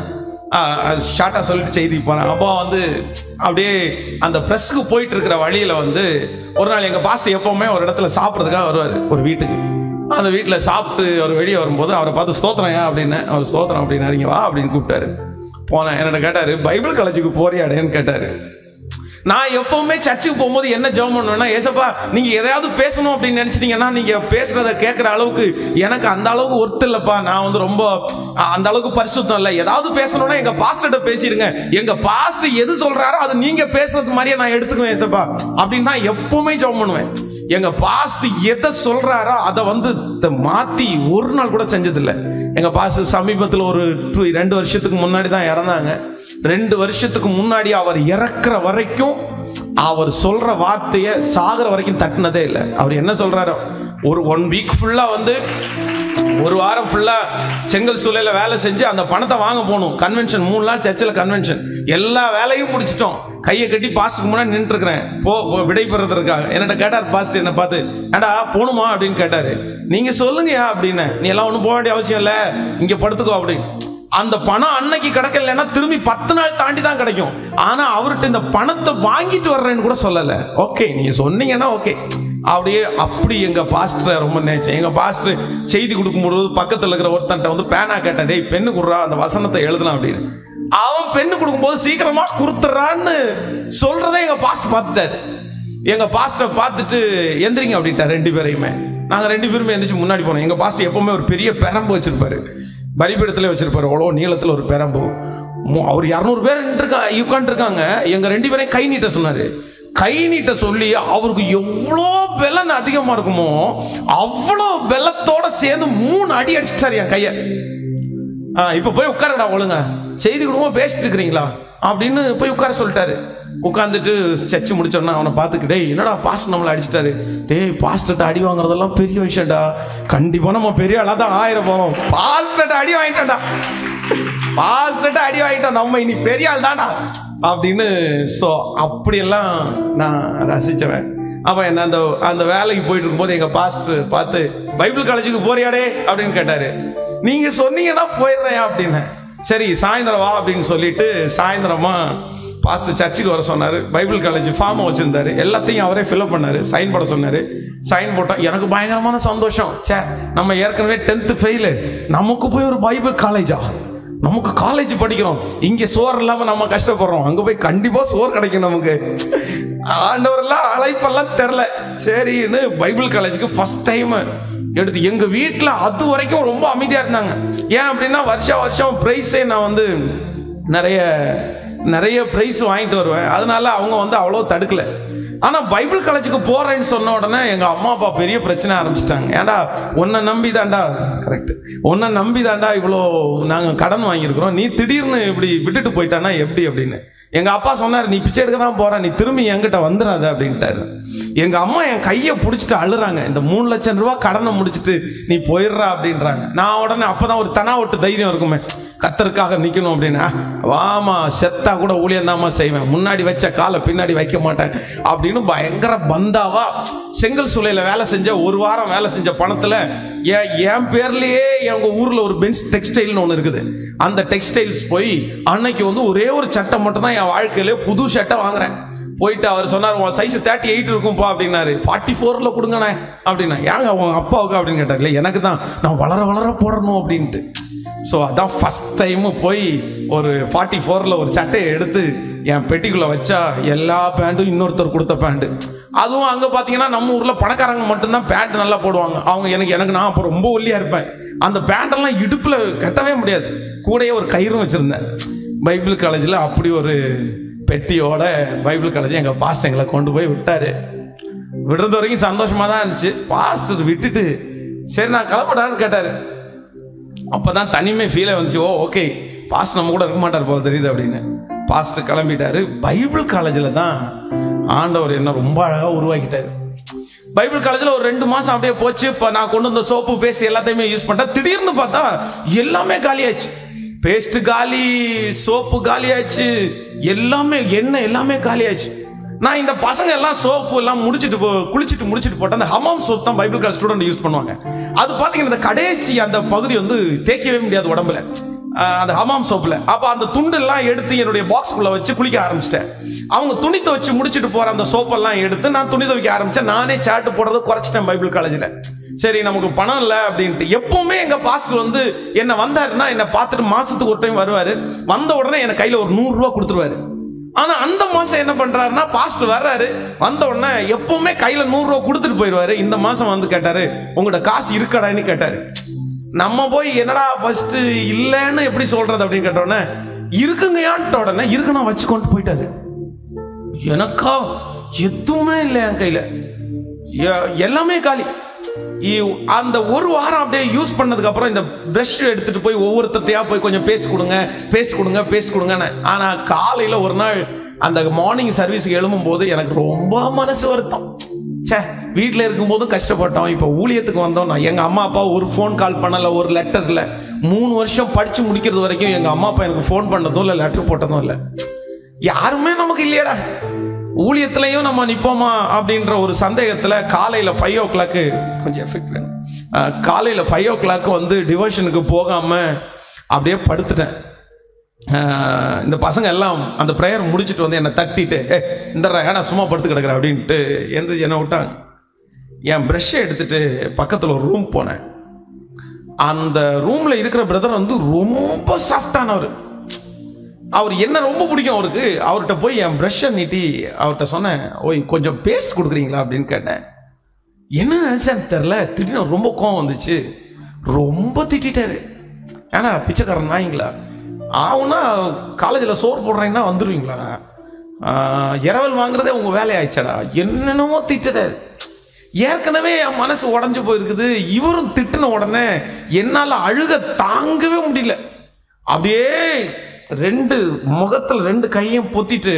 ஷார்ட்டாக சொல்லிட்டு செய்தி போனேன் அப்போ வந்து அப்படியே அந்த ப்ரெஸ்ஸுக்கு போயிட்டு இருக்கிற வழியில் வந்து ஒரு நாள் எங்கள் பாஸ் எப்போவுமே ஒரு இடத்துல சாப்பிட்றதுக்காக வருவார் ஒரு வீட்டுக்கு அந்த வீட்டில் சாப்பிட்டு அவர் வெளியே வரும்போது அவரை பார்த்து ஸ்தோத்திரம் ஏன் அப்படின்னு அவர் ஸ்தோத்திரம் அப்படின்னாரு இங்க வா அப்படின்னு கூப்பிட்டாரு போனேன் என்னோட கேட்டார் பைபிள் காலேஜுக்கு போறியாடேன்னு கேட்டார் நான் எப்பவுமே சர்ச்சுக்கு போகும்போது என்ன ஜெபம் பண்ணுவேன்னா ஏசப்பா நீங்க எதையாவது பேசணும் அப்படின்னு நினைச்சிட்டீங்கன்னா நீங்க பேசுறத கேட்குற அளவுக்கு எனக்கு அந்த அளவுக்கு ஒர்த்து இல்லப்பா நான் வந்து ரொம்ப அஹ், அந்த அளவுக்கு பரிசுத்தம் இல்லை ஏதாவது பேசணும்னா எங்க பாஸ்டர்கிட்ட பேசிடுங்க எங்க பாஸ்டர் எது சொல்றாரோ அது நீங்க பேசுறது மாதிரியே நான் எடுத்துக்குவேன் ஏசப்பா அப்படின்னு நான் எப்பவுமே ஜெபம் பண்ணுவேன் எங்க பாஸ்ட் எதை சொல்றாரோ அதை வந்து த- மாத்தி ஒரு நாள் கூட செஞ்சதில்லை எங்க பாஸ்ட் சமீபத்தில் ஒரு two- ரெண்டு வருஷத்துக்கு முன்னாடி தான் இறந்தாங்க ரெண்டு வருஷத்துக்கு முன்னாடி அவர் இறக்குற வரைக்கும் அவர் சொல்ற வார்த்தையை சாகிற வரைக்கும் தட்டினதே இல்லை அவர் என்ன சொல்றாரோ ஒரு ஒன் வீக் ஃபுல்லா வந்து ஒரு வாரம் ஃபுல்லா செங்கல் சூளையில வேலை செஞ்சு அந்த பணத்தை வாங்க போகணும் கன்வென்ஷன் மூணு நாள் சர்ச்சில் கன்வென்ஷன் எல்லா வேலையும் முடிச்சிட்டோம் கையை கட்டி பாஸ்ட்டுக்கு முன்னாடி நின்று இருக்கிறேன் போ போ, விடை பெறதுக்காக என்னட்ட கேட்டார் பாஸ்ட் என்ன பார்த்து ஏடா போகணுமா அப்படின்னு கேட்டாரு நீங்க சொல்லுங்கயா அப்படின்னு நீ எல்லாம் ஒன்றும் போக வேண்டிய அவசியம் இல்லை இங்க படுத்துக்கோ அப்படின்னு அந்த பணம் அன்னைக்கு கிடைக்கலன்னா திரும்பி பத்து நாள் தாண்டி தான் கிடைக்கும் ஆனா அவர்கிட்ட இந்த பணத்தை வாங்கிட்டு வர்றேன்னு கூட சொல்லல ஓகே நீங்க சொன்னீங்கன்னா ஓகே அப்படியே அப்படி எங்க பாஸ்டர் ரொம்ப நேச்சேன் எங்க பாஸ்டர் செய்தி கொடுக்கும்போது பக்கத்துல இருக்கிற ஒருத்தன்ட்ட வந்து பேனா கேட்டேன் டேய் பெண்ணு குடுறா அந்த வசனத்தை எழுதலாம் அப்படின்னு அவன் பெண்ணு கொடுக்கும்போது சீக்கிரமா கொடுத்துறான்னு சொல்றதை எங்க பாஸ்டர் பார்த்துட்டாரு எங்க பாஸ்டர் பார்த்துட்டு எந்திரிங்க அப்படின்ட்டார் ரெண்டு பேரையுமே நாங்க ரெண்டு பேருமே எந்திரிச்சு முன்னாடி போனோம் எங்க பாஸ்டர் எப்பவுமே ஒரு பெரிய பெரம்பு வச்சிருப்பாரு பலிபீடத்துல வச்சிருப்பாரு அவ்வளோ நீளத்துல ஒரு பெரம்பு மு- அவர் இரநூறு பேர் நின்றுருக்கா உட்காந்துருக்காங்க எங்க ரெண்டு பேரையும் கை நீட்ட சொன்னாரு கை நீட்ட சொல்லி அவருக்கு எவ்வளோ பெலன் அதிகமா இருக்குமோ அவ்வளோ பெலத்தோட சேர்ந்து மூணு அடி அடிச்சிட்டாரு என் கையை ஆ, இப்ப போய் உட்காருடா ஒழுங்க செய்தி குடும்பம் பேசிட்டு இருக்கிறீங்களா அப்படின்னு போய் உட்கார சொல்லிட்டாரு உட்காந்துட்டு சர்ச்சு முடிச்சோன்னா அவனை பார்த்துக்கு டேய் என்னடா பாஸ்டர் நம்மளை அடிச்சிட்டாரு டேய் பாஸ்டர்ட்ட அடி வாங்குறதெல்லாம் பெரிய விஷயம்டா கண்டிப்பா நம்ம பெரிய ஆளா தான் ஆயிரம் போறோம் பாஸ்டர்ட்ட அடி வாங்கிட்டோம்டா பாஸ்டர்ட்ட அடி வாங்கிட்டோம் நம்ம இனி பெரிய ஆள் தான்டா அப்படின்னு ஸோ அப்படியெல்லாம் நான் ரசிச்சவன் அப்ப என்ன அந்த அந்த வேலைக்கு போயிட்டு இருக்கும்போது எங்க பாஸ்டர் பார்த்து பைபிள் காலேஜுக்கு போறியாடே அப்படின்னு கேட்டாரு நீங்க சொன்னீங்கன்னா போயிடுறேன் அப்படின்னு சரி சாயந்தரம் வா அப்படின்னு சொல்லிட்டு சாயந்தரமா பாஸ்டர் சர்ச்சுக்கு வர சொன்னாரு பைபிள் காலேஜ் ஃபார்ம் வச்சிருந்தாரு எல்லாத்தையும் அவரே ஃபில்அப் பண்ணாரு சைன் போட சொன்னாரு சைன் போட்டோம் எனக்கு பயங்கரமான சந்தோஷம் ச்சே நம்ம ஏற்கனவே டென்த்து ஃபெயிலு நமக்கு போய் ஒரு பைபிள் காலேஜா நமக்கு காலேஜ் படிக்கிறோம் இங்க சோறு இல்லாம நம்ம கஷ்டப்படுறோம் அங்க போய் கண்டிப்பா சோறு கிடைக்கும் நமக்கு ஆண்டவரெல்லாம் அழைப்பெல்லாம் தெரில சரின்னு பைபிள் காலேஜுக்கு ஃபர்ஸ்ட் டைம் எடுத்து எங்க வீட்டில் அது வரைக்கும் ரொம்ப அமைதியா இருந்தாங்க ஏன் அப்படின்னா வருஷா வருஷம் ப்ரைஸே நான் வந்து நிறைய நிறைய ப்ரைஸ் வாங்கிட்டு வருவேன் அதனால அவங்க வந்து அவ்வளோ தடுக்கல ஆனா பைபிள் காலேஜுக்கு போறேன்னு சொன்ன உடனே எங்க அம்மா அப்பா பெரிய பிரச்சனை ஆரம்பிச்சிட்டாங்க ஏன்டா உன்னை நம்பி தாண்டா கரெக்ட் உன்னை நம்பி தாண்டா இவ்வளோ நாங்க கடன் வாங்கியிருக்கிறோம் நீ திடீர்னு இப்படி விட்டுட்டு போயிட்டானா எப்படி அப்படின்னு எங்க அப்பா சொன்னார் நீ பிச்சை எடுக்க தான் போற நீ திரும்பி என்கிட்ட வந்துடாத அப்படின்ட்டாரு எங்க அம்மா என் கையை பிடிச்சிட்டு அழுறாங்க இந்த மூணு லட்சம் ரூபாய் கடனை முடிச்சிட்டு நீ போயிடுறா அப்படின்றாங்க நான் உடனே அப்பதான் ஒரு தனா ஒட்டு தைரியம் இருக்குமே கத்தருக்காக நிக்கணும் அப்படின்னா வாமா செத்தா கூட ஊழியந்தாமா செய்வேன் முன்னாடி வச்ச காலை பின்னாடி வைக்க மாட்டேன் அப்படின்னு பயங்கர பந்தாவா செங்கல் சூளையில வேலை செஞ்ச ஒரு வாரம் வேலை செஞ்ச பணத்துல என் என் பேர்லயே எங்க ஊர்ல ஒரு பென்ஸ் டெக்ஸ்டைல்னு ஒன்று இருக்குது அந்த டெக்ஸ்டைல்ஸ் போய் அன்னைக்கு வந்து ஒரே ஒரு சட்டை மட்டும் தான் என் வாழ்க்கையில புது சட்டை வாங்குறேன் போயிட்டு அவர் சொன்னார் உன் சைஸ் தேர்ட்டி எயிட் இருக்கும்பா அப்படின்னாரு ஃபார்ட்டி ஃபோரில் கொடுங்கண்ணே அப்படின்னா ஏங்க உங்க அப்பாவுக்கு அப்படின்னு கேட்டார் இல்லை எனக்கு தான் நான் வளர வளர போடணும் அப்படின்ட்டு ஸோ அதான் ஃபஸ்ட் டைமு போய் ஒரு ஃபார்ட்டி ஃபோரில் ஒரு சட்டையை எடுத்து என் பெட்டிக்குள்ளே வச்சா எல்லா பேண்ட்டும் இன்னொருத்தர் கொடுத்த பேண்ட்டு அதுவும் அங்கே பார்த்தீங்கன்னா நம்ம ஊரில் பணக்காரங்க மட்டும்தான் பேண்ட் நல்லா போடுவாங்க அவங்க எனக்கு எனக்கு நான் அப்போ ரொம்ப ஒல்லியாக இருப்பேன் அந்த பேண்டெல்லாம் இடுப்பில் கட்டவே முடியாது கூடயே ஒரு கயிறும் வச்சுருந்தேன் பைபிள் காலேஜில் அப்படி ஒரு பெட்டியோட பைபிள் காலேஜ் எங்கள் பாஸ்ட் எங்களை கொண்டு போய் விட்டாரு விடுறது வரைக்கும் சந்தோஷமா தான் இருந்துச்சு பாஸ்டர் விட்டுட்டு சரி நான் கிளம்படான்னு கேட்டாரு அப்பதான் தனிமை ஃபீலே வந்துச்சு ஓ ஓகே பாஸ்ட் நம்ம கூட இருக்க மாட்டார் போல தெரியுது அப்படின்னு பாஸ்டர் கிளம்பிட்டாரு பைபிள் காலேஜில் தான் ஆண்டவர் என்ன ரொம்ப அழகாக உருவாக்கிட்டாரு பைபிள் காலேஜில் ஒரு ரெண்டு மாசம் அப்படியே போச்சு இப்போ நான் கொண்டு வந்த சோப்பு பேஸ்ட் எல்லாத்தையுமே யூஸ் பண்ணிட்டேன் திடீர்னு பார்த்தா எல்லாமே காலியாச்சு பேஸ்ட் காலி சோப்பு காலியாச்சு எல்லாமே எண்ணெய் எல்லாமே காலியாச்சு நான் இந்த பசங்க எல்லாம் சோப்பு எல்லாம் முடிச்சிட்டு போ- குளிச்சிட்டு முடிச்சிட்டு போட்டு அந்த ஹமாம் சோப் தான் பைபிள் காலேஜ் ஸ்டூடெண்ட் யூஸ் பண்ணுவாங்க அது பார்த்தீங்கன்னா இந்த கடைசி அந்த பகுதி வந்து தேய்க்கவே முடியாது உடம்புல அஹ், அந்த ஹமாம் சோப்பில் அப்போ அந்த துண்டெல்லாம் எடுத்து என்னுடைய பாக்ஸ்குள்ளே வச்சு குளிக்க ஆரம்பிச்சிட்டேன் அவங்க துணி துவைச்சு முடிச்சுட்டு போகிற அந்த சோப்பெல்லாம் எடுத்து நான் துணி துவைக்க ஆரம்பித்தேன் நானே சாட்டு போடுறதை குறைச்சிட்டேன் பைபிள் காலேஜில் சரி நமக்கு பணம் இல்லை அப்படின்ட்டு எப்பவுமே எங்கள் பாஸ்டர் வந்து என்னை வந்தாருன்னா என்னை பார்த்துட்டு மாதத்துக்கு ஒரு டைம் வருவார் வந்த உடனே எனக்கு கையில் ஒரு நூறுரூவா கொடுத்துருவாரு ஆனா அந்த மாசம் என்ன பண்றாருன்னா பாஸ்டர் வர்றாரு வந்த உடனே எப்பவுமே கையில நூறு ரூபா கொடுத்துட்டு போயிடுவாரு இந்த மாசம் வந்து கேட்டாரு உங்கள்ட்ட காசு இருக்கடான்னு கேட்டாரு நம்ம போய் என்னடா ஃபர்ஸ்ட் இல்லைன்னு எப்படி சொல்றது அப்படின்னு கேட்ட உடனே இருக்குங்கயான்ட்ட உடனே இருக்குன்னா வச்சு கொண்டு போயிட்டாரு எனக்கா எதுவுமே இல்லை என் கையில எ- எல்லாமே காலி இ- அந்த ஒரு வாரம் அப்படியே யூஸ் பண்ணதுக்கு அப்புறம் இந்த பிரஷ் எடுத்துட்டு போய் ஒவ்வொருத்தையா போய் கொஞ்சம் பேசி கொடுங்க பேசி கொடுங்க பேசி கொடுங்கன்னு ஆனா காலையில ஒரு நாள் அந்த மார்னிங் சர்வீஸுக்கு எழும்பும் போது எனக்கு ரொம்ப மனசு வருத்தம் ச்சே வீட்டில் இருக்கும்போது கஷ்டப்பட்டோம் இப்போ ஊழியத்துக்கு வந்தோம் நான் எங்கள் அம்மா அப்பா ஒரு ஃபோன் கால் பண்ணலை ஒரு லெட்டர் இல்லை மூணு வருஷம் படித்து முடிக்கிறது வரைக்கும் எங்கள் அம்மா அப்பா எனக்கு ஃபோன் பண்ணதும் இல்லை லெட்டர் போட்டதும் இல்லை யாருமே நமக்கு இல்லையடா ஊழியத்திலையும் நம்ம நிப்போமா அப்படின்ற ஒரு சந்தேகத்தில் காலையில் ஃபைவ் ஓ கிளாக்கு கொஞ்சம் எஃபெக்ட் வேணும் அஹ், காலையில் ஃபைவ் ஓ கிளாக்கு வந்து டிவோஷனுக்கு போகாமல் அப்படியே படுத்துட்டேன் அஹ், இந்த பசங்க எல்லாம் அந்த ப்ரேயர் முடிச்சுட்டு வந்து என்னை தட்டிட்டு ஏ இந்த ஏன்னா சும்மா படுத்து கிடக்குற அப்படின்ட்டு எந்திரிச்சு என்ன விட்டாங்க என் ப்ரெஷ்ஷை எடுத்துட்டு பக்கத்தில் ஒரு ரூம் போனேன் அந்த ரூமில் இருக்கிற பிரதர் வந்து ரொம்ப சாஃப்டானவர் அவர் என்ன ரொம்ப பிடிக்கும் அவருக்கு அவர்கிட்ட போய் என் ப்ரஷ்ஷை நீட்டி அவர்கிட்ட சொன்னேன் ஓய் கொஞ்சம் பேஸ்ட் கொடுக்குறீங்களா அப்படின்னு கேட்டேன் என்ன நினைச்சேன்னு தெரில திடீர்னு ரொம்ப கோவம் வந்துச்சு ரொம்ப திட்டிட்டாரு ஏன்னா பிச்சைக்காரன் நாய்ங்களா ஆகுனா காலேஜில் சோறு போடுறீங்கன்னா வந்துடுவீங்களாடா ஆஹ், இரவல் வாங்குறதே உங்கள் வேலையாயிடுச்சாடா என்னென்னமோ திட்டுறாரு ஏற்கனவே என் மனசு உடஞ்சு போயிருக்குது இவரும் திட்டின உடனே என்னால் அழுக தாங்கவே முடியல அப்படியே ரெண்டு முகத்தில் ரெண்டு கையும் பொத்திட்டு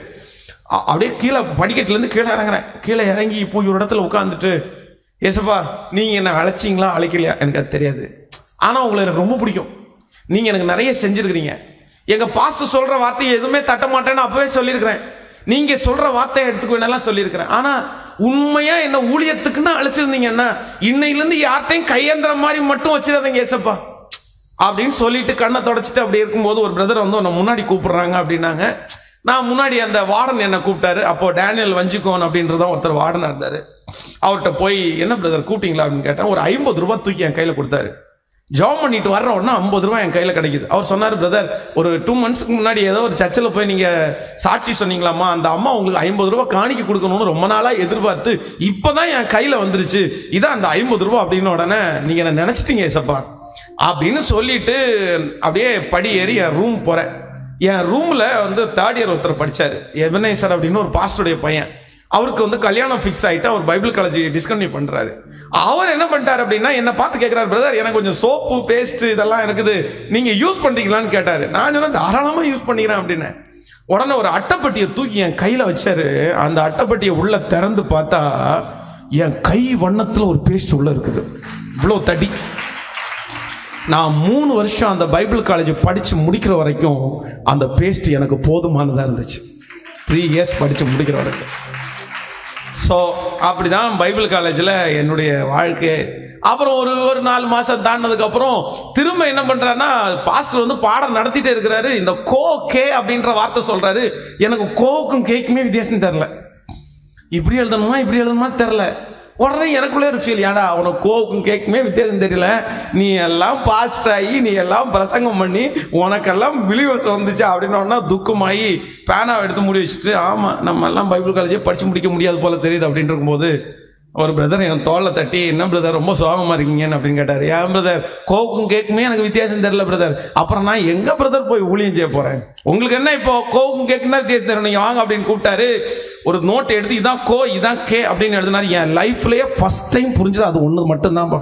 அ- அப்படியே கீழே படிக்கட்டுலேருந்து கீழே இறங்குறேன் கீழே இறங்கி போய் ஒரு இடத்துல உட்காந்துட்டு ஏசப்பா நீங்கள் என்ன அழைச்சிங்களா அழைக்கலையா எனக்கு அது தெரியாது ஆனால் உங்களை எனக்கு ரொம்ப பிடிக்கும் நீங்கள் எனக்கு நிறைய செஞ்சுருக்கிறீங்க எங்கள் பாஸ்டர் சொல்கிற வார்த்தையை எதுவுமே தட்ட மாட்டேன்னு அப்போவே சொல்லியிருக்கிறேன் நீங்கள் சொல்கிற வார்த்தையை எடுத்துக்குவேனெல்லாம் சொல்லியிருக்கிறேன் ஆனால் உண்மையாக என்ன ஊழியத்துக்குன்னு அழைச்சிருந்தீங்கன்னா இன்னையிலேருந்து யார்கிட்டையும் கையேந்திர மாதிரி மட்டும் வச்சிடாதீங்க ஏசப்பா அப்படின்னு சொல்லிட்டு கண்ணை தொடச்சிட்டு அப்படி இருக்கும்போது ஒரு பிரதர் வந்து உன்னை முன்னாடி கூப்பிடுறாங்க அப்படின்னாங்க நான் முன்னாடி அந்த வார்டன் என்னை கூப்பிட்டாரு அப்போ டேனியல் வஞ்சிக்கோன் அப்படின்றதான் ஒருத்தர் வார்டனாக இருந்தார் அவர்கிட்ட போய் என்ன பிரதர் கூப்பிட்டீங்களா அப்படின்னு கேட்டேன் ஒரு ஐம்பது ரூபாய் தூக்கி என் கையில் கொடுத்தாரு ஜாப் பண்ணிட்டு வர்ற உடனே ஐம்பது ரூபாய் என் கையில் கிடைக்குது அவர் சொன்னார் பிரதர் ஒரு டூ மந்த்ஸ்க்கு முன்னாடி ஏதோ ஒரு சர்ச்சில் போய் நீங்கள் சாட்சி சொன்னீங்களாம்மா அந்த அம்மா உங்களுக்கு ஐம்பது ரூபாய் காணிக்க கொடுக்கணும்னு ரொம்ப நாளாக எதிர்பார்த்து இப்போதான் என் கையில் வந்துருச்சு இதான் அந்த ஐம்பது ரூபாய் அப்படின்னு உடனே நீங்கள் என்ன நினச்சிட்டீங்க ஏசப்பா அப்படின்னு சொல்லிட்டு அப்படியே படி ஏறி என் ரூம் போகிறேன் என் ரூமில் வந்து தேர்ட் இயர் ஒருத்தர் படித்தார் எபனேசர் அப்படின்னு ஒரு பாஸ்டருடைய பையன் அவருக்கு வந்து கல்யாணம் ஃபிக்ஸ் ஆகிட்டு அவர் பைபிள் காலேஜ் டிஸ்கன்டினியூ பண்ணுறாரு அவர் என்ன பண்ணிட்டார் அப்படின்னா என்னை பார்த்து கேட்குறாரு பிரதர் எனக்கு கொஞ்சம் சோப்பு பேஸ்ட் இதெல்லாம் இருக்குது நீங்கள் யூஸ் பண்ணுறீங்களான்னு கேட்டார் நான் சொன்னேன் தாராளமாக யூஸ் பண்ணிக்கிறேன் அப்படின்னு உடனே ஒரு அட்டைப்பட்டியை தூக்கி என் கையில் வச்சாரு அந்த அட்டைப்பட்டியை உள்ள திறந்து பார்த்தா என் கை வண்ணத்தில் ஒரு பேஸ்ட் உள்ள இருக்குது இவ்வளோ தடி நான் மூணு வருஷம் அந்த பைபிள் காலேஜ் படித்து முடிக்கிற வரைக்கும் அந்த பேஸ்ட் எனக்கு போதுமானதாக இருந்துச்சு த்ரீ இயர்ஸ் படித்து முடிக்கிற வரைக்கும் ஸோ அப்படி தான் பைபிள் காலேஜில் என்னுடைய வாழ்க்கை அப்புறம் ஒரு ஒரு நாலு மாதம் தாண்டினதுக்கப்புறம் திரும்ப என்ன பண்ணுறாருன்னா பாஸ்டர் வந்து பாடம் நடத்திட்டே இருக்கிறாரு இந்த கோ கே அப்படின்ற வார்த்தை சொல்கிறாரு எனக்கு கோவுக்கும் கேக்குமே வித்தியாசம் தெரில இப்படி எழுதணுமா இப்படி எழுதணுமா தெரில உடனே எனக்குள்ளே ஒரு ஃபீல் ஏடா உனக்கு கோவுக்கும் கேக்குமே வித்தியாசம் தெரியல நீ எல்லாம் பாஸ்ட் ஆகி நீ எல்லாம் பிரசங்கம் பண்ணி உனக்கெல்லாம் விழிவசம் வந்துச்சு அப்படின்னா துக்கமாகி பேனாவை எடுத்து முடி வச்சுட்டு ஆமாம் நம்ம எல்லாம் பைபிள் காலேஜே படித்து முடிக்க முடியாது போல தெரியுது அப்படின்னு இருக்கும்போது ஒரு பிரதர் என் தோலை தட்டி என்ன பிரதர் ரொம்ப சோகமாக இருக்கீங்கன்னு அப்படின்னு கேட்டார் ஏன் பிரதர் கோவுக்கும் கேக்குமே எனக்கு வித்தியாசம் தெரியல பிரதர் அப்புறம் நான் எங்க பிரதர் போய் ஊழியம் செய்ய போறேன் உங்களுக்கு என்ன இப்போ கோவுக்கும் கேக்கும் தான் வித்தியாசம் தெரியணும் நீங்க வாங்க அப்படின்னு கூப்பிட்டாரு ஒரு நோட் எடுத்து இதான் கோ இதான் கே அப்படின்னு எழுதினாரு என் லைஃப்லயே ஃபர்ஸ்ட் டைம் புரிஞ்சது அது ஒன்று மட்டும்தான்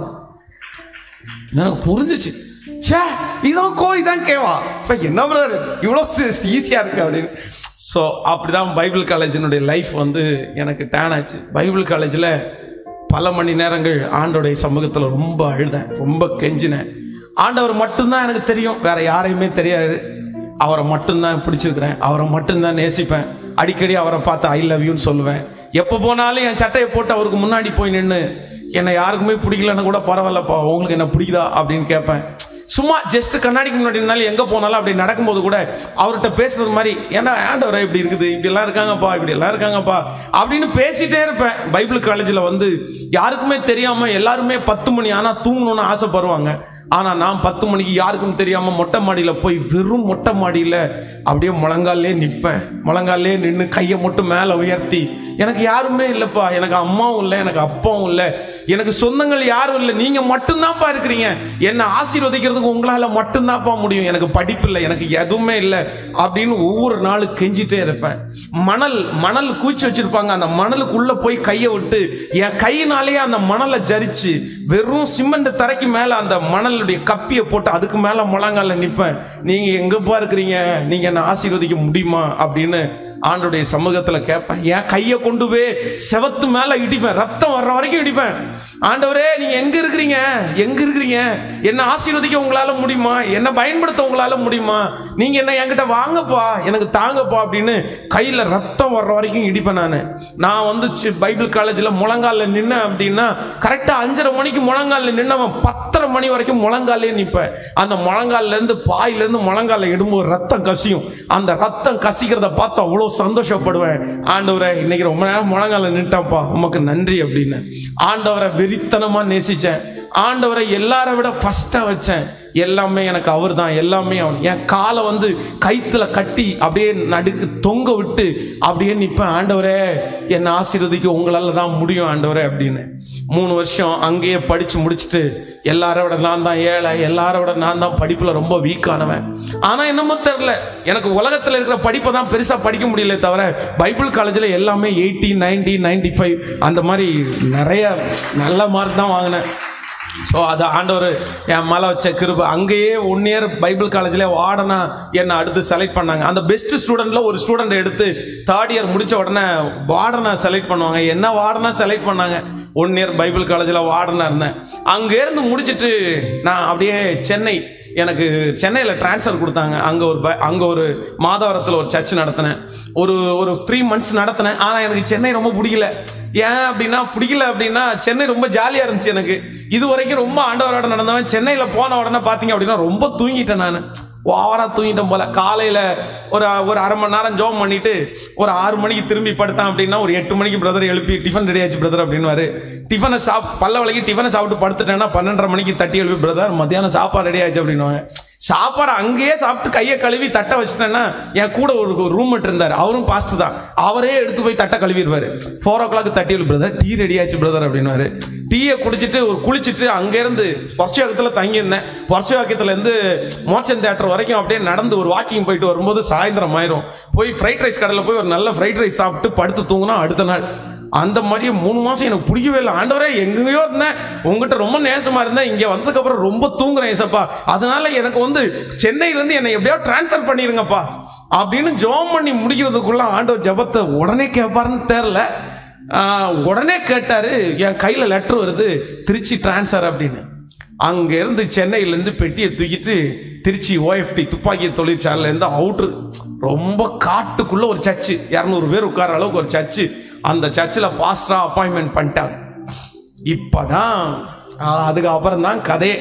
எனக்கு புரிஞ்சிச்சு ச்சே இதான் கோ இதான் கேவா இப்போ என்ன பிரதர் இவ்வளோ ஈஸியாக இருக்கு அப்படின்னு ஸோ அப்படிதான் பைபிள் காலேஜினுடைய லைஃப் வந்து எனக்கு டேன் ஆச்சு பைபிள் காலேஜில் பல மணி நேரங்கள் ஆண்டோடைய சமூகத்தில் ரொம்ப அழுதேன் ரொம்ப கெஞ்சினேன் ஆண்டவர் மட்டும்தான் எனக்கு தெரியும் வேற யாரையுமே தெரியாது அவரை மட்டும்தான் பிடிச்சிருக்கிறேன் அவரை மட்டும்தான் நேசிப்பேன் அடிக்கடி அவரை பார்த்து ஐ லவ் யூன்னு சொல்லுவேன் எப்போ போனாலும் என் சட்டையை போட்டு அவருக்கு முன்னாடி போய் நின்று என்னை யாருக்குமே பிடிக்கலன்னு கூட பரவாயில்லப்பா உங்களுக்கு என்ன பிடிக்குதா அப்படின்னு கேட்பேன் சும்மா ஜஸ்ட் கண்ணாடிக்கு முன்னாடி நின்னாலும் எங்க போனாலும் அப்படி நடக்கும்போது கூட அவர்கிட்ட பேசுறது மாதிரி ஏன்னா ஆண்டவரே இப்படி இருக்குது இப்படி எல்லாம் இருக்காங்கப்பா இப்படி எல்லாம் இருக்காங்கப்பா அப்படின்னு பேசிட்டே இருப்பேன் பைபிள் காலேஜில் வந்து யாருக்குமே தெரியாம எல்லாருமே பத்து மணி ஆனா தூங்கணும்னு ஆசைப்படுவாங்க ஆனா நான் பத்து மணிக்கு யாருக்கும் தெரியாம மொட்டை மாடியில போய் வெறும் மொட்டை மாடியில அப்படியே முழங்காலே நிற்பேன் முழங்காலே நின்று கையை மட்டும் மேலே உயர்த்தி எனக்கு யாருமே இல்லைப்பா எனக்கு அம்மாவும் இல்லை எனக்கு அப்பாவும் இல்லை எனக்கு சொந்தங்கள் யாரும் இல்லை நீங்க மட்டும்தான்ப்பா இருக்கிறீங்க என்னை ஆசீர்வதிக்கிறதுக்கு உங்களால மட்டும்தான்ப்பா முடியும் எனக்கு படிப்பு இல்லை எனக்கு எதுவுமே இல்லை அப்படின்னு ஒவ்வொரு நாளும் கெஞ்சிட்டே இருப்பேன் மணல் மணல் கூச்சி வச்சிருப்பாங்க அந்த மணலுக்குள்ள போய் கையை விட்டு என் கையினாலேயே அந்த மணலை ஜரிச்சு வெறும் சிமெண்ட் தரைக்கு மேல அந்த மணலுடைய கப்பியை போட்டு அதுக்கு மேல முழங்கால நிப்பேன் நீங்க எங்கப்பா இருக்கிறீங்க நீங்க என்ன ஆசீர்வதிக்க முடியுமா அப்படின்னு ஆண்டுடைய சமூகத்துல கேட்பேன் என் கையை கொண்டு போய் செவத்து மேல இடிப்பேன் ரத்தம் வர்ற வரைக்கும் இடிப்பேன் ஆண்டவரே நீங்க எங்க இருக்கிறீங்க எங்க இருக்கிறீங்க என்ன ஆசீர்வதிக்க உங்களால முடியுமா என்ன பயன்படுத்த உங்களால முடியுமா நீங்க என்ன என்கிட்ட வாங்கப்பா எனக்கு தாங்கப்பா அப்படின்னு கையில ரத்தம் வர்ற வரைக்கும் இடிப்பேன் நான் நான் வந்து சி- பைபிள் காலேஜ்ல முழங்கால நின்னேன் அப்படின்னா கரெக்டா அஞ்சரை மணிக்கு முழங்கால நின்னவன் பத்தரை மணி வரைக்கும் முழங்காலே நிப்பேன் அந்த முழங்கால்ல இருந்து பாயில இருந்து முழங்கால இடும்போது ரத்தம் கசியும் அந்த ரத்தம் கசிக்கிறத பார்த்து அவ்வளவு சந்தோஷப்படுவேன் ஆண்டவரை இன்னைக்கு ரொம்ப நேரம் முழங்கால நின்ட்டாப்பா உமக்கு நன்றி அப்படின்னு ஆண்டவரை வெறித்தனமா நேசிச்சேன் ஆண்டவரை எல்லாரை விட ஃபர்ஸ்டா வச்சேன் எல்லாமே எனக்கு அவர் தான் எல்லாமே அவன் என் காலை வந்து கைத்துல கட்டி அப்படியே நடுக்கு தொங்க விட்டு அப்படியே நிற்பேன் ஆண்டவரே என்னை ஆசீர்வதிக்க உங்களால தான் முடியும் ஆண்டவரே அப்படின்னு மூணு வருஷம் அங்கேயே படிச்சு முடிச்சுட்டு எல்லாரை விட நான் தான் ஏழை எல்லாரை விட நான் தான் படிப்புல ரொம்ப வீக்கானவன் ஆனா என்னமோ தெரியல எனக்கு உலகத்துல இருக்கிற படிப்பை தான் பெருசா படிக்க முடியல தவிர பைபிள் காலேஜில் எல்லாமே எயிட்டி நைன்டி நைன்டி ஃபைவ் அந்த மாதிரி நிறைய நல்ல மார்க் தான் வாங்கினேன் ஸோ அது ஆண்டவர் என் மேலே வச்ச கிருபை அங்கேயே ஒன் இயர் பைபிள் காலேஜில் வார்டனா என்னை அடுத்து செலக்ட் பண்ணாங்க அந்த பெஸ்ட் ஸ்டூடெண்ட்ல ஒரு ஸ்டூடெண்ட் எடுத்து தேர்ட் இயர் முடிச்ச உடனே வார்டனா செலக்ட் பண்ணுவாங்க என்ன வார்டனா செலக்ட் பண்ணாங்க ஒன் இயர் பைபிள் காலேஜில் வார்டனா இருந்தேன் அங்கேருந்து முடிச்சிட்டு நான் அப்படியே சென்னை எனக்கு சென்னையில் ட்ரான்ஸ்ஃபர் கொடுத்தாங்க அங்கே ஒரு ப- அங்கே ஒரு மாதவரத்தில் ஒரு சர்ச் நடத்தினேன் ஒரு ஒரு த்ரீ மந்த்ஸ் நடத்தினேன் ஆனால் எனக்கு சென்னை ரொம்ப பிடிக்கல ஏன் அப்படின்னா பிடிக்கல அப்படின்னா சென்னை ரொம்ப ஜாலியாக இருந்துச்சு எனக்கு இது வரைக்கும் ரொம்ப ஆண்டவரோட நடந்தவன் சென்னையில் போன உடனே பார்த்தீங்க அப்படின்னா ரொம்ப தூங்கிட்டேன் நான் ஓவரா தூங்கிட்டேன் போல காலையில் ஒரு ஒரு அரை மணி நேரம் ஜோம் பண்ணிட்டு ஒரு ஆறு மணிக்கு திரும்பி படுத்தான் அப்படின்னா ஒரு எட்டு மணிக்கு பிரதர் எழுப்பி டிஃபன் ரெடி ஆச்சு பிரதர் அப்படின்னுவாரு டிஃபனை சாப் பல்ல வளைக்கி டிஃபனை சாப்பிட்டு படுத்துட்டேன்னா பன்னெண்டரை மணிக்கு தட்டி எழுப்பி பிரதர் மத்தியானம் சாப்பாடு ரெடி ஆச்சு அப்படின்னுவாங்க சாப்பாடு அங்கேயே சாப்பிட்டு கையை கழுவி தட்டை வச்சுட்டேன்னா என் கூட ஒரு ரூம்மேட் இருந்தார் அவரும் பாஸ்ட் தான் அவரே எடுத்து போய் தட்டை கழுவிடுவாரு ஃபோர் ஓ கிளாக் தட்டி எழுப்பி பிரதர் டீ ரெடி ஆச்சு பிரதர் அப்படின்னுவாரு டீயை குடிச்சிட்டு ஒரு குளிச்சிட்டு அங்கேருந்து பொர்ச்சவாக்கத்தில் தங்கியிருந்தேன் பொர்ச்சவாக்கத்துல இருந்து மோச்சன் தேட்டர் வரைக்கும் அப்படியே நடந்து ஒரு வாக்கிங் போயிட்டு வரும்போது சாயந்தரம் ஆயிரும் போய் ஃப்ரைட் ரைஸ் கடையில் போய் ஒரு நல்ல ஃப்ரைட் ரைஸ் சாப்பிட்டு படுத்து தூங்கினா அடுத்த நாள் அந்த மாதிரி மூணு மாசம் எனக்கு பிடிக்கவே இல்லை ஆண்டவரே எங்கேயோ இருந்தேன் உங்ககிட்ட ரொம்ப நேசமா இருந்தேன் இங்க வந்ததுக்கு அப்புறம் ரொம்ப தூங்குறேன் ஏசப்பா அதனால எனக்கு வந்து சென்னையில இருந்து என்னை எப்படியோ டிரான்ஸ்ஃபர் பண்ணிருங்கப்பா அப்படின்னு ஜோம் பண்ணி முடிக்கிறதுக்குள்ள ஆண்டவர் ஜெபத்தை உடனே கேட்பாருன்னு தெரியல ஆஹ், உடனே கேட்டாரு என் கையில லெட்டர் வருது திருச்சி டிரான்ஸ்ஃபர் அப்படின்னு அங்க இருந்து சென்னையில இருந்து பெட்டியை தூக்கிட்டு திருச்சி ஓஎஃப்டி துப்பாக்கி தொழிற்சாலையில இருந்து அவுட்ரு ரொம்ப காட்டுக்குள்ள ஒரு சர்ச்சு இரநூறு பேர் உட்கார அளவுக்கு ஒரு சர்ச்சு அந்த சர்ச்சில் பாஸ்டரா அப்பாயின்மெண்ட் பண்ணிட்டாங்க இப்பதான் ஆஹ், அதுக்கு அப்புறம் தான் கதையே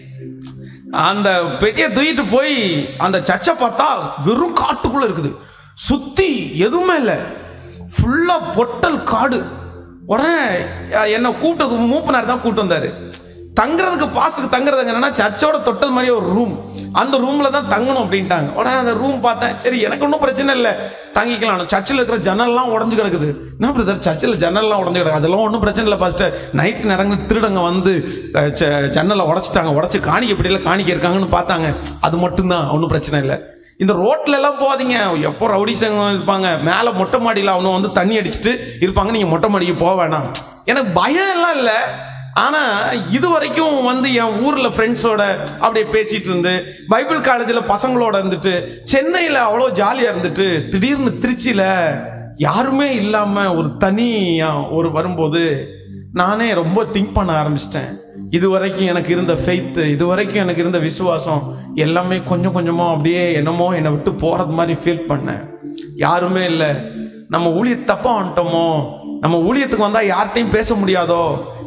அந்த பெட்டியை தூக்கிட்டு போய் அந்த சர்ச்சை பார்த்தா வெறும் காட்டுக்குள்ள இருக்குது சுத்தி எதுவுமே இல்லை ஃபுல்லா பொட்டல் காடு உடனே அஹ், என்னை கூப்பிட்டது மூப்பனார் தான் கூப்பிட்டு வந்தாரு தங்குறதுக்கு பாஸ்டுக்கு தங்குறதுக்கு என்னன்னா சர்ச்சோட தொட்டல் மாதிரி ஒரு ரூம் அந்த ரூம்ல தான் தங்கணும் அப்படின்ட்டாங்க உடனே அந்த ரூம் பார்த்தேன் சரி எனக்கு ஒன்றும் பிரச்சனை இல்லை தங்கிக்கலாம் சர்ச்சில் இருக்கிற ஜன்னல்லாம் உடஞ்சு கிடக்குது என்ன பிரதர் சர்ச்சில் ஜன்னல்லாம் உடஞ்சு கிடக்கு அதெல்லாம் ஒன்றும் பிரச்சனை இல்லை பாஸ்டர் நைட் நேரங்கள் திருடங்க வந்து அஹ், ச- ஜன்னலை உடைச்சிட்டாங்க உடச்சி காணிக்க இப்படியெல்லாம் காணிக்க இருக்காங்கன்னு பார்த்தாங்க அது மட்டும்தான் ஒன்றும் பிரச்சனை இல்லை இந்த ரோட்ல எல்லாம் போகாதீங்க எப்போ ரவுடி சங்கம் இருப்பாங்க மேலே மொட்டை மாடியில் அவனை வந்து தண்ணி அடிச்சிட்டு இருப்பாங்க நீங்க மொட்டை மாடிக்கு போக வேணாம் எனக்கு பயம் எல்லாம் இல்லை ஆனா இது வரைக்கும் வந்து என் ஊர்ல ஃப்ரெண்ட்ஸோட அப்படியே பேசிட்டு இருந்து பைபிள் காலேஜில் பசங்களோட இருந்துட்டு சென்னையில அவ்வளோ ஜாலியா இருந்துட்டு திடீர்னு திருச்சியில யாருமே இல்லாம ஒரு தனியா ஒரு வரும்போது நானே ரொம்ப திங்க் பண்ண ஆரம்பிச்சிட்டேன் இது வரைக்கும் எனக்கு இருந்த ஃபெய்த் இது வரைக்கும் எனக்கு இருந்த விசுவாசம் எல்லாமே கொஞ்சம் கொஞ்சமா அப்படியே என்னமோ என்னை விட்டு போறது மாதிரி ஃபீல் பண்ணேன் யாருமே இல்லை நம்ம ஊழிய தப்பா வந்துட்டோமோ நம்ம ஊழியத்துக்கு வந்தா யார்கிட்டையும் பேச முடியாதோ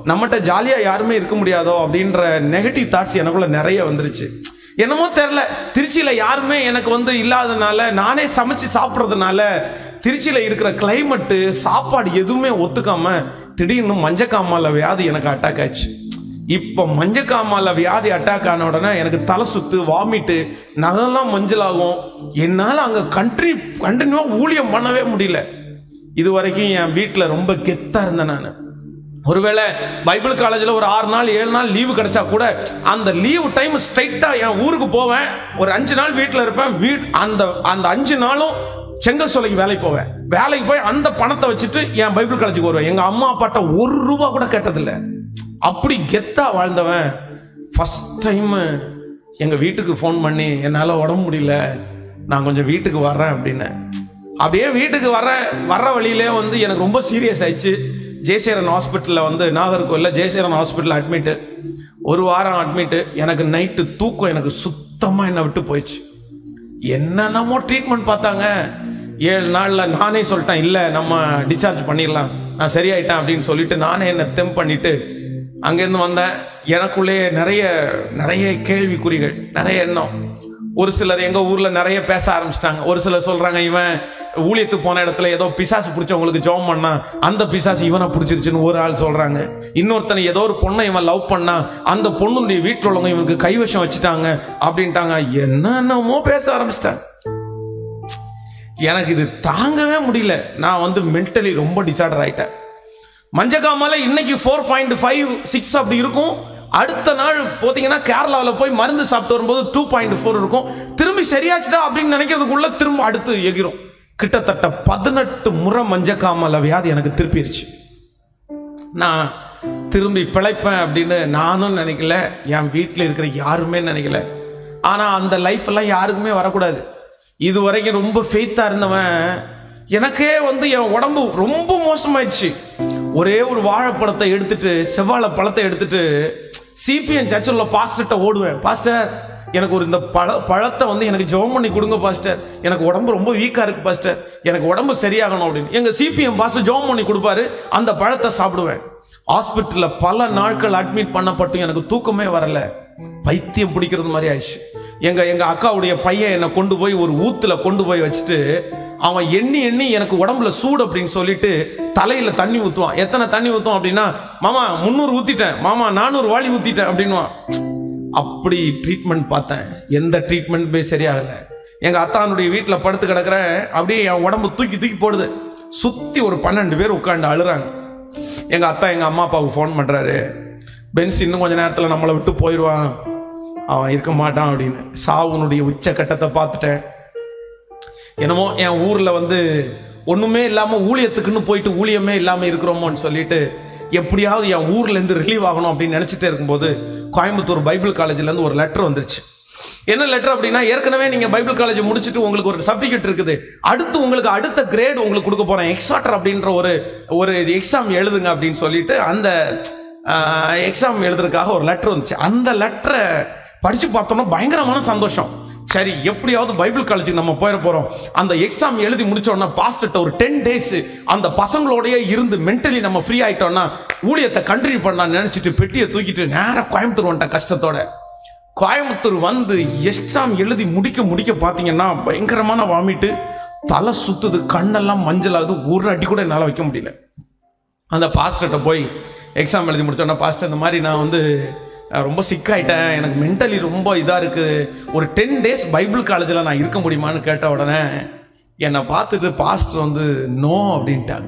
நம்மகிட்ட ஜாலியாக யாருமே இருக்க முடியாதோ அப்படின்ற நெகட்டிவ் தாட்ஸ் எனக்குள்ள நிறைய வந்துருச்சு என்னமோ தெரில திருச்சியில் யாருமே எனக்கு வந்து இல்லாதனால நானே சமைச்சு சாப்பிட்றதுனால திருச்சியில் இருக்கிற கிளைமேட்டு சாப்பாடு எதுவுமே ஒத்துக்காம திடீர்னு மஞ்சக்காமால வியாதி எனக்கு அட்டாக் ஆச்சு இப்போ மஞ்சக்காமால வியாதி அட்டாக் ஆன உடனே எனக்கு தலை சுத்து வாமிட்டு நகெல்லாம் மஞ்சளாகும் என்னால் அங்கே கண்ட்ரி கண்டினியூவாக ஊழியம் பண்ணவே முடியல இது வரைக்கும் என் வீட்டில் ரொம்ப கெத்தாக இருந்தேன் நான் ஒருவேளை பைபிள் காலேஜில் ஒரு ஆறு நாள் ஏழு நாள் லீவு கிடைச்சா கூட அந்த லீவு டைம் ஸ்ட்ரைட்டாக என் ஊருக்கு போவேன் ஒரு அஞ்சு நாள் வீட்டில் இருப்பேன் வீட் அந்த அந்த அஞ்சு நாளும் செங்கல் சோலைக்கு வேலைக்கு போவேன் வேலைக்கு போய் அந்த பணத்தை வச்சுட்டு என் பைபிள் காலேஜுக்கு வருவேன் எங்கள் அம்மா அப்பாட்ட ஒரு ரூபா கூட கேட்டதில்லை அப்படி கெத்தா வாழ்ந்தவன் ஃபஸ்ட் டைம் எங்கள் வீட்டுக்கு ஃபோன் பண்ணி என்னால் உடம்பு முடியல நான் கொஞ்சம் வீட்டுக்கு வர்றேன் அப்படின்னு அப்படியே வீட்டுக்கு வர வர்ற வழியிலே வந்து எனக்கு ரொம்ப சீரியஸ் ஆயிடுச்சு ஜெயசேரன் ஹாஸ்பிட்டலில் வந்து நாகர்கோவிலில் ஜெயசேரன் ஹாஸ்பிட்டல் அட்மிட்டு ஒரு வாரம் அட்மிட்டு எனக்கு நைட்டு தூக்கம் எனக்கு சுத்தமாக என்னை விட்டு போயிடுச்சு என்னென்னமோ ட்ரீட்மெண்ட் பார்த்தாங்க ஏழு நாளில் நானே சொல்லிட்டேன் இல்லை நம்ம டிஸ்சார்ஜ் பண்ணிடலாம் நான் சரியாயிட்டேன் அப்படின்னு சொல்லிட்டு நானே என்னை தெம் பண்ணிட்டு அங்கேருந்து வந்தேன் எனக்குள்ளே நிறைய நிறைய கேள்விக்குறிகள் நிறைய எண்ணம் ஒரு சிலர் எங்கள் ஊரில் நிறைய பேச ஆரம்பிச்சிட்டாங்க ஒரு சிலர் சொல்கிறாங்க இவன் ஊழியத்துக்கு போன இடத்துல ஏதோ பிசாசு பிடிச்சவங்களுக்கு ஜோம் பண்ணா அந்த பிசாசு இவனை பிடிச்சிருச்சுன்னு ஒரு ஆள் சொல்கிறாங்க இன்னொருத்தனை ஏதோ ஒரு பொண்ணை இவன் லவ் பண்ணா அந்த பொண்ணுடைய வீட்டில் உள்ளவங்க இவனுக்கு கைவசம் வச்சுட்டாங்க அப்படின்ட்டாங்க என்னென்னமோ பேச ஆரம்பிச்சிட்டாங்க எனக்கு இது தாங்கவே முடியல நான் வந்து மென்டலி ரொம்ப டிசார்டர் ஆயிட்டேன் மஞ்சக்காமல இன்னைக்கு ஃபோர் பாயிண்ட் ஃபைவ் சிக்ஸ் அப்படி இருக்கும் அடுத்த நாள் போத்தீங்கன்னா கேரளாவில் போய் மருந்து சாப்பிட்டு வரும்போது டூ பாயிண்ட் ஃபோர் இருக்கும் திரும்பி சரியாச்சுதா அப்படின்னு நினைக்கிறதுக்குள்ள திரும்ப அடுத்து எகிரும் கிட்டத்தட்ட பதினெட்டு முறை மஞ்சக்காமல வியாதி எனக்கு திருப்பிடுச்சு நான் திரும்பி பிழைப்பேன் அப்படின்னு நானும் நினைக்கல என் வீட்டில் இருக்கிற யாருமே நினைக்கல ஆனால் அந்த லைஃப் எல்லாம் யாருக்குமே வரக்கூடாது இது வரைக்கும் ரொம்ப ஃபெய்த்தாக இருந்தவன் எனக்கே வந்து என் உடம்பு ரொம்ப மோசமாயிடுச்சு ஒரே ஒரு வாழைப்பழத்தை எடுத்துட்டு செவ்வாழை பழத்தை எடுத்துட்டு சிபிஎன் சர்ச்சில் உள்ள பாஸ்டர்கிட்ட ஓடுவேன் பாஸ்டர் எனக்கு ஒரு இந்த பழ பழத்தை வந்து எனக்கு ஜெபம் பண்ணி கொடுங்க பாஸ்டர் எனக்கு உடம்பு ரொம்ப வீக்காக இருக்கு பாஸ்டர் எனக்கு உடம்பு சரியாகணும் அப்படின்னு எங்கள் சிபிஎம் பாஸ்டர் ஜெபம் பண்ணி கொடுப்பாரு அந்த பழத்தை சாப்பிடுவேன் ஹாஸ்பிட்டலில் பல நாட்கள் அட்மிட் பண்ணப்பட்டும் எனக்கு தூக்கமே வரல பைத்தியம் பிடிக்கிறது மாதிரி ஆயிடுச்சு எங்க எங்க அக்காவுடைய பையன் என்னை கொண்டு போய் ஒரு ஊத்துல கொண்டு போய் வச்சுட்டு அவன் எண்ணி எண்ணி எனக்கு உடம்புல சூடு அப்படின்னு சொல்லிட்டு தலையில தண்ணி ஊத்துவான் எத்தனை தண்ணி ஊத்துவான் அப்படின்னா மாமா முந்நூறு ஊத்திட்டேன் மாமா நானூறு வாளி ஊத்திட்டேன் அப்படின்னுவான் அப்படி ட்ரீட்மெண்ட் பார்த்தேன் எந்த ட்ரீட்மெண்ட்டுமே சரியாகல எங்க அத்தானுடைய வீட்டில் படுத்து கிடக்குறேன் அப்படியே என் உடம்பு தூக்கி தூக்கி போடுது சுத்தி ஒரு பன்னெண்டு பேர் உட்காந்து அழுறாங்க எங்க அத்தா எங்க அம்மா அப்பாவுக்கு ஃபோன் பண்றாரு பென்ஸ் இன்னும் கொஞ்ச நேரத்தில் நம்மளை விட்டு போயிடுவான் அவன் இருக்க மாட்டான் அப்படின்னு சாவுனுடைய உச்ச கட்டத்தை பார்த்துட்டேன் என்னமோ என் ஊரில் வந்து ஒன்றுமே இல்லாமல் ஊழியத்துக்குன்னு போயிட்டு ஊழியமே இல்லாமல் இருக்கிறோமோன்னு சொல்லிட்டு எப்படியாவது என் ஊர்லேருந்து ரிலீவ் ஆகணும் அப்படின்னு நினச்சிட்டே இருக்கும்போது கோயம்புத்தூர் பைபிள் காலேஜ்லேருந்து ஒரு லெட்டர் வந்துருச்சு என்ன லெட்டர் அப்படின்னா ஏற்கனவே நீங்கள் பைபிள் காலேஜ் முடிச்சுட்டு உங்களுக்கு ஒரு சர்டிஃபிகேட் இருக்குது அடுத்து உங்களுக்கு அடுத்த கிரேட் உங்களுக்கு கொடுக்க போகிறேன் எக்ஸாட்டர் அப்படின்ற ஒரு ஒரு எக்ஸாம் எழுதுங்க அப்படின்னு சொல்லிட்டு அந்த எக்ஸாம் எழுதுறதுக்காக ஒரு லெட்டர் வந்துச்சு அந்த லெட்டரை படித்து பார்த்தோம்னா பயங்கரமான சந்தோஷம் சரி எப்படியாவது பைபிள் காலேஜுக்கு நம்ம போயிட போறோம் அந்த எக்ஸாம் எழுதி முடிச்சோம்னா பாஸ்டர்ட்ட ஒரு டென் டேஸ் அந்த பசங்களோடயே இருந்து மென்டலி நம்ம ஃப்ரீ ஆயிட்டோம்னா ஊழியத்தை கண்டினியூ பண்ணலாம்னு நினைச்சிட்டு பெட்டியை தூக்கிட்டு நேரா கோயம்புத்தூர் வந்துட்டேன் கஷ்டத்தோட கோயம்புத்தூர் வந்து எக்ஸாம் எழுதி முடிக்க முடிக்க பார்த்தீங்கன்னா பயங்கரமான வாமிட்டு தலை சுத்துது கண்ணெல்லாம் மஞ்சள் ஆகுது ஒரு அடி கூட என்னால் வைக்க முடியல அந்த பாஸ்டர்கிட்ட போய் எக்ஸாம் எழுதி முடிச்சோன்னா பாஸ்டர் இந்த மாதிரி நான் வந்து அஹ், ரொம்ப சிக்காயிட்டேன் எனக்கு மென்டலி ரொம்ப இதாக இருக்குது ஒரு டென் டேஸ் பைபிள் காலேஜில் நான் இருக்க முடியுமான்னு கேட்ட உடனே என்னை பார்த்துட்டு பாஸ்டர் வந்து நோ அப்படின்ட்டாங்க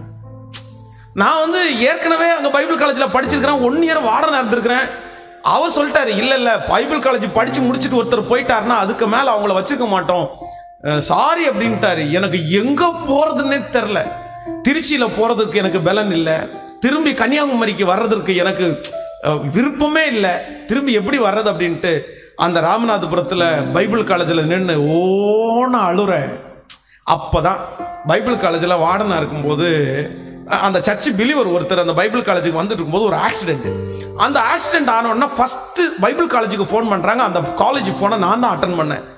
நான் வந்து ஏற்கனவே அங்கே பைபிள் காலேஜில் படிச்சிருக்கிறேன் ஒன் இயர் வார்டனாக இருந்திருக்கிறேன் அவர் சொல்லிட்டாரு இல்லை இல்லை பைபிள் காலேஜ் படித்து முடிச்சுட்டு ஒருத்தர் போயிட்டாருன்னா அதுக்கு மேலே அவங்கள வச்சிருக்க மாட்டோம் சாரி அப்படின்ட்டாரு எனக்கு எங்கே போகிறதுன்னே தெரில திருச்சியில் போகிறதுக்கு எனக்கு பலன் இல்லை திரும்பி கன்னியாகுமரிக்கு வர்றதற்கு எனக்கு அஹ், விருப்பமே இல்லை திரும்பி எப்படி வர்றது அப்படின்ட்டு அந்த ராமநாதபுரத்தில் பைபிள் காலேஜில் நின்று ஓன அழுறேன் அப்பதான் பைபிள் காலேஜில் வார்டனாக இருக்கும்போது அ- அந்த சர்ச் பிலிவர் ஒருத்தர் அந்த பைபிள் காலேஜுக்கு வந்துட்டு இருக்கும்போது ஒரு ஆக்சிடென்ட் அந்த ஆக்சிடென்ட் ஆனோடனே ஃபர்ஸ்ட் பைபிள் காலேஜுக்கு ஃபோன் பண்றாங்க அந்த காலேஜ் ஃபோனை நான் தான் அட்டன் பண்ணேன்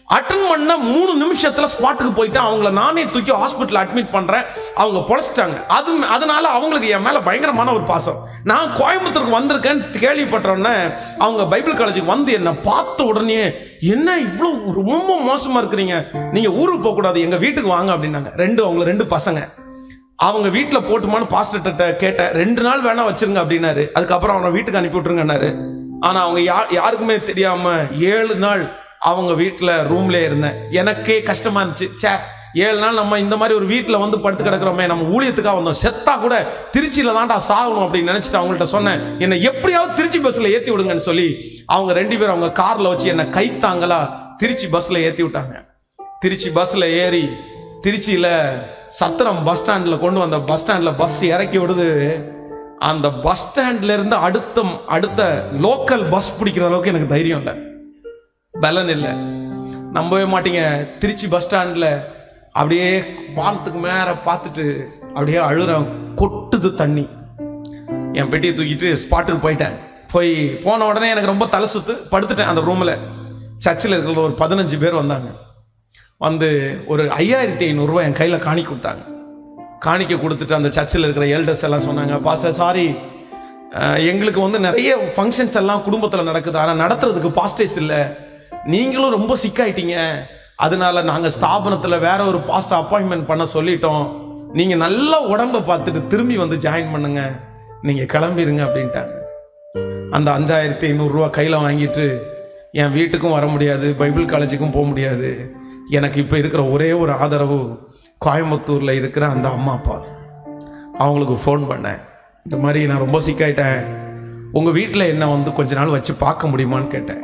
அட்டன் பண்ண மூணு நிமிஷத்துல ஸ்பாட்டுக்கு போயிட்டு அவங்கள நானே தூக்கி ஹாஸ்பிட்டல் அட்மிட் பண்றேன் அவங்க பொழைச்சிட்டாங்க அது அதனால அவங்களுக்கு என் மேல பயங்கரமான ஒரு பாசம் நான் கோயம்புத்தூருக்கு வந்திருக்கேன்னு கேள்விப்பட்டோன்னே அவங்க பைபிள் காலேஜுக்கு வந்து என்னை பார்த்த உடனே என்ன இவ்வளோ ரொம்ப மோசமா இருக்கிறீங்க நீங்க ஊருக்கு போக கூடாது எங்க வீட்டுக்கு வாங்க அப்படின்னாங்க ரெண்டு அவங்க ரெண்டு பசங்க அவங்க வீட்டில் போட்டுமான்னு பாஸ்டர்கிட்ட கேட்டேன் ரெண்டு நாள் வேணா வச்சிருங்க அப்படின்னாரு அதுக்கப்புறம் அவனை வீட்டுக்கு அனுப்பி விட்டுருங்கன்னாரு ஆனா அவங்க யா யாருக்குமே தெரியாம ஏழு நாள் அவங்க வீட்டில் ரூம்ல இருந்தேன் எனக்கே கஷ்டமா இருந்துச்சு ச்சே ஏழு நாள் நம்ம இந்த மாதிரி ஒரு வீட்டில் வந்து படுத்து கிடக்குறோமே நம்ம ஊழியத்துக்காக வந்தோம் செத்தா கூட திருச்சியில தான்டா சாகணும் அப்படின்னு நினைச்சிட்டு அவங்கள்ட்ட சொன்னேன் என்னை எப்படியாவது திருச்சி பஸ்ல ஏத்தி விடுங்கன்னு சொல்லி அவங்க ரெண்டு பேரும் அவங்க கார்ல வச்சு என்னை கைத்தாங்களா திருச்சி பஸ்ல ஏத்தி விட்டாங்க திருச்சி பஸ்ல ஏறி திருச்சியில சத்திரம் பஸ் ஸ்டாண்ட்ல கொண்டு வந்த பஸ் ஸ்டாண்ட்ல பஸ் இறக்கி விடுது அந்த பஸ் ஸ்டாண்ட்ல இருந்து அடுத்த அடுத்த லோக்கல் பஸ் பிடிக்கிற அளவுக்கு எனக்கு தைரியம் இல்லை பலன் இல்லை நம்பவே மாட்டீங்க திருச்சி பஸ் ஸ்டாண்ட்ல அப்படியே வானத்துக்கு மேல பார்த்துட்டு அப்படியே அழுறேன் கொட்டுது தண்ணி என் பெட்டியை தூக்கிட்டு ஸ்பாட்டுக்கு போயிட்டேன் போய் போன உடனே எனக்கு ரொம்ப தலை சுத்து படுத்துட்டேன் அந்த ரூம்ல சர்ச்சில் இருக்கிற ஒரு பதினஞ்சு பேர் வந்தாங்க வந்து ஒரு ஐயாயிரத்தி ஐநூறுரூவா என் கையில் காணிக்க கொடுத்தாங்க காணிக்க கொடுத்துட்டு அந்த சர்ச்சில் இருக்கிற எல்டர்ஸ் எல்லாம் சொன்னாங்க பாஸ்டர் சாரி எங்களுக்கு வந்து நிறைய ஃபங்க்ஷன்ஸ் எல்லாம் குடும்பத்தில் நடக்குது ஆனால் நடத்துறதுக்கு பாஸ்டேஸ் இல்லை நீங்களும் ரொம்ப சிக்காயிட்டீங்க அதனால நாங்கள் ஸ்தாபனத்தில் வேற ஒரு பாஸ்டர் அப்பாயின்மெண்ட் பண்ண சொல்லிட்டோம் நீங்கள் நல்லா உடம்ப பார்த்துட்டு திரும்பி வந்து ஜாயின் பண்ணுங்க நீங்கள் கிளம்பிடுங்க அப்படின்ட்டாங்க அந்த அஞ்சாயிரத்தி ஐநூறுரூவா கையில் வாங்கிட்டு என் வீட்டுக்கும் வர முடியாது பைபிள் காலேஜுக்கும் போக முடியாது எனக்கு இப்போ இருக்கிற ஒரே ஒரு ஆதரவு கோயம்புத்தூரில் இருக்கிற அந்த அம்மா அப்பா அவங்களுக்கு ஃபோன் பண்ணேன் இந்த மாதிரி நான் ரொம்ப சிக்காயிட்டேன் உங்கள் வீட்டில் என்ன வந்து கொஞ்ச நாள் வச்சு பார்க்க முடியுமான்னு கேட்டேன்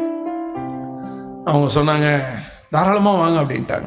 அவங்க சொன்னாங்க தாராளமாக வாங்க அப்படின்ட்டாங்க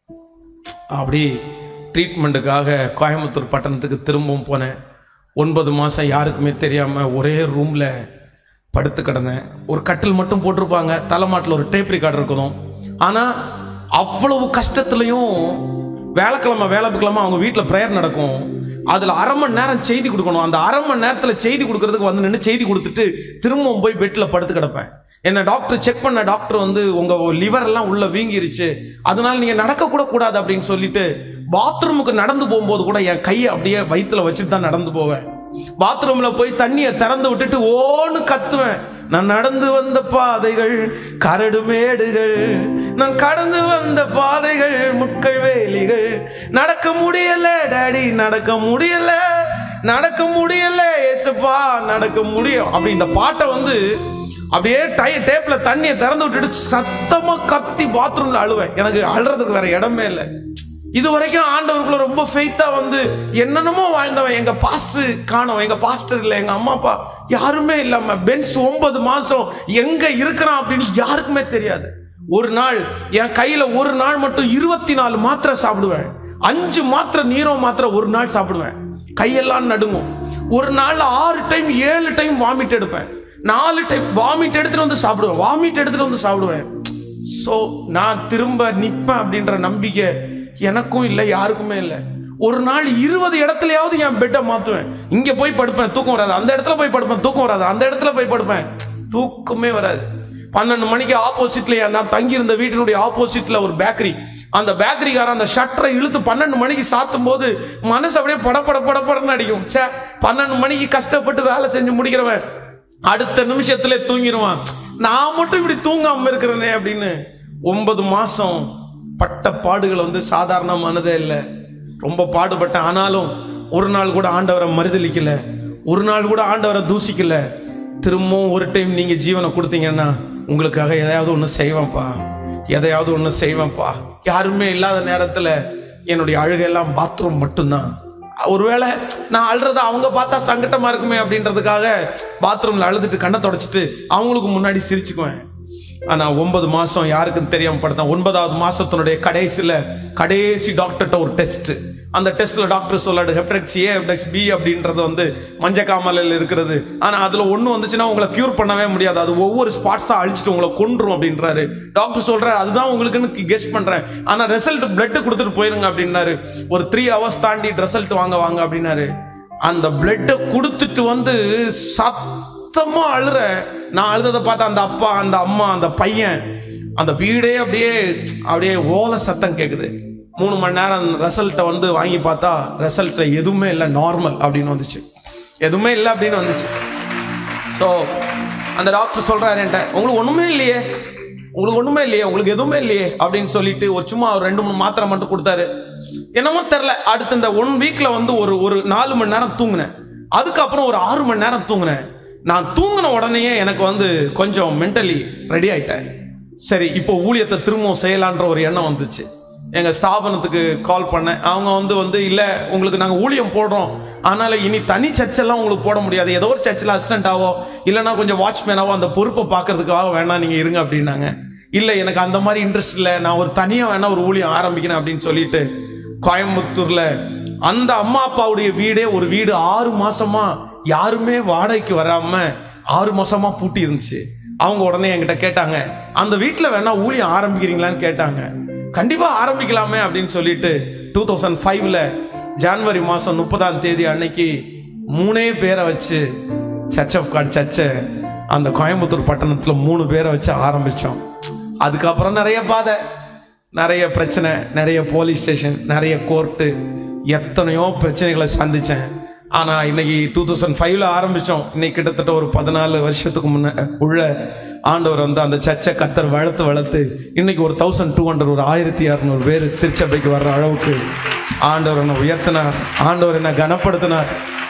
அப்படி ட்ரீட்மெண்ட்டுக்காக கோயம்புத்தூர் பட்டணத்துக்கு திரும்பவும் போனேன் ஒன்பது மாதம் யாருக்குமே தெரியாமல் ஒரே ரூமில் படுத்து கிடந்தேன் ஒரு கட்டில் மட்டும் போட்டிருப்பாங்க தலைமாட்டில் ஒரு டேப் ரெக்கார்டர் இருக்கணும் ஆனால் அவ்வளவு கஷ்டத்துலையும் வேலைக்கிழமை வேலைக்கிழமை அவங்க வீட்டில் ப்ரேயர் நடக்கும் அதில் அரை மணி நேரம் செய்தி கொடுக்கணும் அந்த அரை மணி நேரத்தில் செய்தி கொடுக்கறதுக்கு வந்து நின்று செய்தி கொடுத்துட்டு திரும்பவும் போய் பெட்டில் படுத்து கிடப்பேன் என்ன டாக்டர் செக் பண்ண டாக்டர் வந்து உங்க லிவர் எல்லாம் உள்ள வீங்கிருச்சு அதனால நீங்க நடக்க கூட கூடாது அப்படின்னு சொல்லிட்டு பாத்ரூமுக்கு நடந்து போகும்போது கூட என் கையை அப்படியே வயித்துல வச்சுட்டு தான் நடந்து போவேன் பாத்ரூம்ல போய் தண்ணியை திறந்து விட்டுட்டு ஓன்னு கத்துவேன் நான் நடந்து வந்த பாதைகள் கரடு மேடுகள் நான் கடந்து வந்த பாதைகள் முட்கள் வேலிகள் நடக்க முடியல டாடி நடக்க முடியல நடக்க முடியல ஏசப்பா நடக்க முடியும் அப்படி இந்த பாட்டை வந்து அப்படியே டை டேப்ல தண்ணியை திறந்து விட்டுட்டு சத்தமா கத்தி பாத்ரூம்ல அழுவேன் எனக்கு அழுறதுக்கு வேற இடமே இல்லை இது வரைக்கும் ஆண்டவருக்குள்ள ரொம்ப ஃபெய்த்தா வந்து என்னென்னமோ வாழ்ந்தவன் எங்க பாஸ்டர் காணோம் எங்க பாஸ்டர் இல்லை எங்க அம்மா அப்பா யாருமே இல்லாம பென்ஸ் ஒன்பது மாசம் எங்க இருக்கிறான் அப்படின்னு யாருக்குமே தெரியாது ஒரு நாள் என் கையில ஒரு நாள் மட்டும் இருபத்தி நாலு மாத்திரை சாப்பிடுவேன் அஞ்சு மாத்திரை நீரோ மாத்திரை ஒரு நாள் சாப்பிடுவேன் கையெல்லாம் நடுங்கும் ஒரு நாள்ல ஆறு டைம் ஏழு டைம் வாமிட் எடுப்பேன் நாலு டைம் வாமிட் எடுத்துட்டு வந்து சாப்பிடுவேன் வாமிட் எடுத்துட்டு வந்து சாப்பிடுவேன் ஸோ நான் திரும்ப நிற்பேன் அப்படின்ற நம்பிக்கை எனக்கும் இல்லை யாருக்குமே இல்லை ஒரு நாள் இருபது இடத்துலயாவது என் பெட்டை மாத்துவேன் இங்க போய் படுப்பேன் தூக்கம் வராது அந்த இடத்துல போய் படுப்பேன் தூக்கம் வராது அந்த இடத்துல போய் படுப்பேன் தூக்கமே வராது பன்னெண்டு மணிக்கு ஆப்போசிட்ல நான் தங்கி இருந்த வீட்டினுடைய ஆப்போசிட்ல ஒரு பேக்கரி அந்த பேக்கரிக்காரன் அந்த ஷட்டரை இழுத்து பன்னெண்டு மணிக்கு சாத்தும் போது மனசு அப்படியே படப்பட படப்படன்னு அடிக்கும் ச்சே பன்னெண்டு மணிக்கு கஷ்டப்பட்டு வேலை செஞ்சு முடிக்கிறவன் அடுத்த நிமிஷத்துல தூங்கிடுவான் நான் மட்டும் இப்படி தூங்காம இருக்கிறேனே அப்படின்னு ஒன்பது மாசம் பட்ட பாடுகள் வந்து சாதாரணமானதே இல்லை ரொம்ப பாடுபட்டேன் ஆனாலும் ஒரு நாள் கூட ஆண்டவரை மறுதலிக்கல ஒரு நாள் கூட ஆண்டவரை தூசிக்கல திரும்பவும் ஒரு டைம் நீங்க ஜீவனை கொடுத்தீங்கன்னா உங்களுக்காக எதையாவது ஒன்று செய்வேன்ப்பா எதையாவது ஒன்று செய்வேன்ப்பா யாருமே இல்லாத நேரத்துல என்னுடைய அழுகையெல்லாம் பாத்ரூம் மட்டும்தான் ஒருவேளை நான் அழுறத அவங்க பார்த்தா சங்கட்டமா இருக்குமே அப்படின்றதுக்காக பாத்ரூம்ல அழுதுட்டு கண்ணை தொடச்சிட்டு அவங்களுக்கு முன்னாடி சிரிச்சுக்குவேன் ஆனா ஒன்பது மாசம் யாருக்கும் தெரியாம படுத்தேன் ஒன்பதாவது மாசத்தினுடைய கடைசியில கடைசி டாக்டர்கிட்ட ஒரு டெஸ்ட் அந்த டெஸ்ட்ல டாக்டர் சொல்லாடு ஹெப்டெக்ஸ் ஏ ஹெப்டெக்ஸ் பி அப்படின்றது வந்து மஞ்சக்காமலில் இருக்கிறது ஆனா அதுல ஒண்ணு வந்துச்சுன்னா உங்களை கியூர் பண்ணவே முடியாது அது ஒவ்வொரு ஸ்பாட்ஸா அழிச்சிட்டு உங்களை கொன்றும் அப்படின்றாரு டாக்டர் சொல்றாரு அதுதான் உங்களுக்குன்னு கெஸ் பண்றேன் ஆனா ரிசல்ட் பிளட் கொடுத்துட்டு போயிருங்க அப்படின்னாரு ஒரு த்ரீ ஹவர்ஸ் தாண்டி ரிசல்ட் வாங்க வாங்க அப்படின்னாரு அந்த பிளட்டை கொடுத்துட்டு வந்து சத்தமா அழுற நான் அழுததை பார்த்த அந்த அப்பா அந்த அம்மா அந்த பையன் அந்த வீடே அப்படியே அப்படியே ஓல சத்தம் கேட்குது மூணு மணி நேரம் ரிசல்ட்டை வந்து வாங்கி பார்த்தா ரிசல்ட்ல எதுவுமே இல்லை நார்மல் அப்படின்னு வந்துச்சு எதுவுமே இல்லை அப்படின்னு வந்துச்சு ஸோ அந்த டாக்டர் சொல்றாரு என்கிட்ட உங்களுக்கு ஒண்ணுமே இல்லையே உங்களுக்கு ஒண்ணுமே இல்லையே உங்களுக்கு எதுவுமே இல்லையே அப்படின்னு சொல்லிட்டு ஒரு சும்மா ஒரு ரெண்டு மூணு மாத்திரை மட்டும் கொடுத்தாரு என்னமோ தெரில அடுத்து இந்த ஒன் வீக்ல வந்து ஒரு ஒரு நாலு மணி நேரம் தூங்கினேன் அதுக்கப்புறம் ஒரு ஆறு மணி நேரம் தூங்கினேன் நான் தூங்கின உடனேயே எனக்கு வந்து கொஞ்சம் மென்டலி ரெடி ஆயிட்டேன் சரி இப்போ ஊழியத்தை திரும்பவும் செய்யலான்ற ஒரு எண்ணம் வந்துச்சு எங்க ஸ்தாபனத்துக்கு கால் பண்ணேன் அவங்க வந்து வந்து இல்ல உங்களுக்கு நாங்க ஊழியம் போடுறோம் அதனால இனி தனி சர்ச்செல்லாம் உங்களுக்கு போட முடியாது ஏதோ ஒரு சர்ச்சில் அசிஸ்டன்டாவோ இல்லைன்னா கொஞ்சம் வாட்ச்மேனாவோ அந்த பொறுப்பை பார்க்கறதுக்காக வேணா நீங்க இருங்க அப்படின்னாங்க இல்ல எனக்கு அந்த மாதிரி இன்ட்ரெஸ்ட் இல்லை நான் ஒரு தனியா வேணா ஒரு ஊழியம் ஆரம்பிக்கிறேன் அப்படின்னு சொல்லிட்டு கோயம்புத்தூர்ல அந்த அம்மா அப்பாவுடைய வீடே ஒரு வீடு ஆறு மாசமா யாருமே வாடகைக்கு வராம ஆறு மாசமா பூட்டி இருந்துச்சு அவங்க உடனே என்கிட்ட கேட்டாங்க அந்த வீட்டுல வேணா ஊழியம் ஆரம்பிக்கிறீங்களான்னு கேட்டாங்க கண்டிப்பா ஆரம்பிக்கலாமே அப்படின்னு சொல்லிட்டு டூ தௌசண்ட் ஃபைவ்ல ஜான்வரி மாசம் முப்பதாம் தேதி அன்னைக்கு மூணே பேரை வச்சு சர்ச் ஆஃப் காட் சர்ச்சை அந்த கோயம்புத்தூர் பட்டணத்துல மூணு பேரை வச்சு ஆரம்பிச்சோம் அதுக்கப்புறம் நிறைய பாதை நிறைய பிரச்சனை நிறைய போலீஸ் ஸ்டேஷன் நிறைய கோர்ட்டு எத்தனையோ பிரச்சனைகளை சந்திச்சேன் ஆனா இன்னைக்கு டூ தௌசண்ட் ஃபைவ்ல ஆரம்பிச்சோம் இன்னைக்கு கிட்டத்தட்ட ஒரு பதினாலு வருஷத்துக்கு முன்ன உள்ள ஆண்டவர் வந்து அந்த சர்ச்சை கத்தர் வளர்த்து வளர்த்து இன்னைக்கு ஒரு தௌசண்ட் டூ ஹண்ட்ரட் ஒரு ஆயிரத்தி இரநூறு பேர் திருச்சபைக்கு வர்ற அளவுக்கு ஆண்டவர் என்னை உயர்த்தினார் ஆண்டவர் என்னை கனப்படுத்தினார்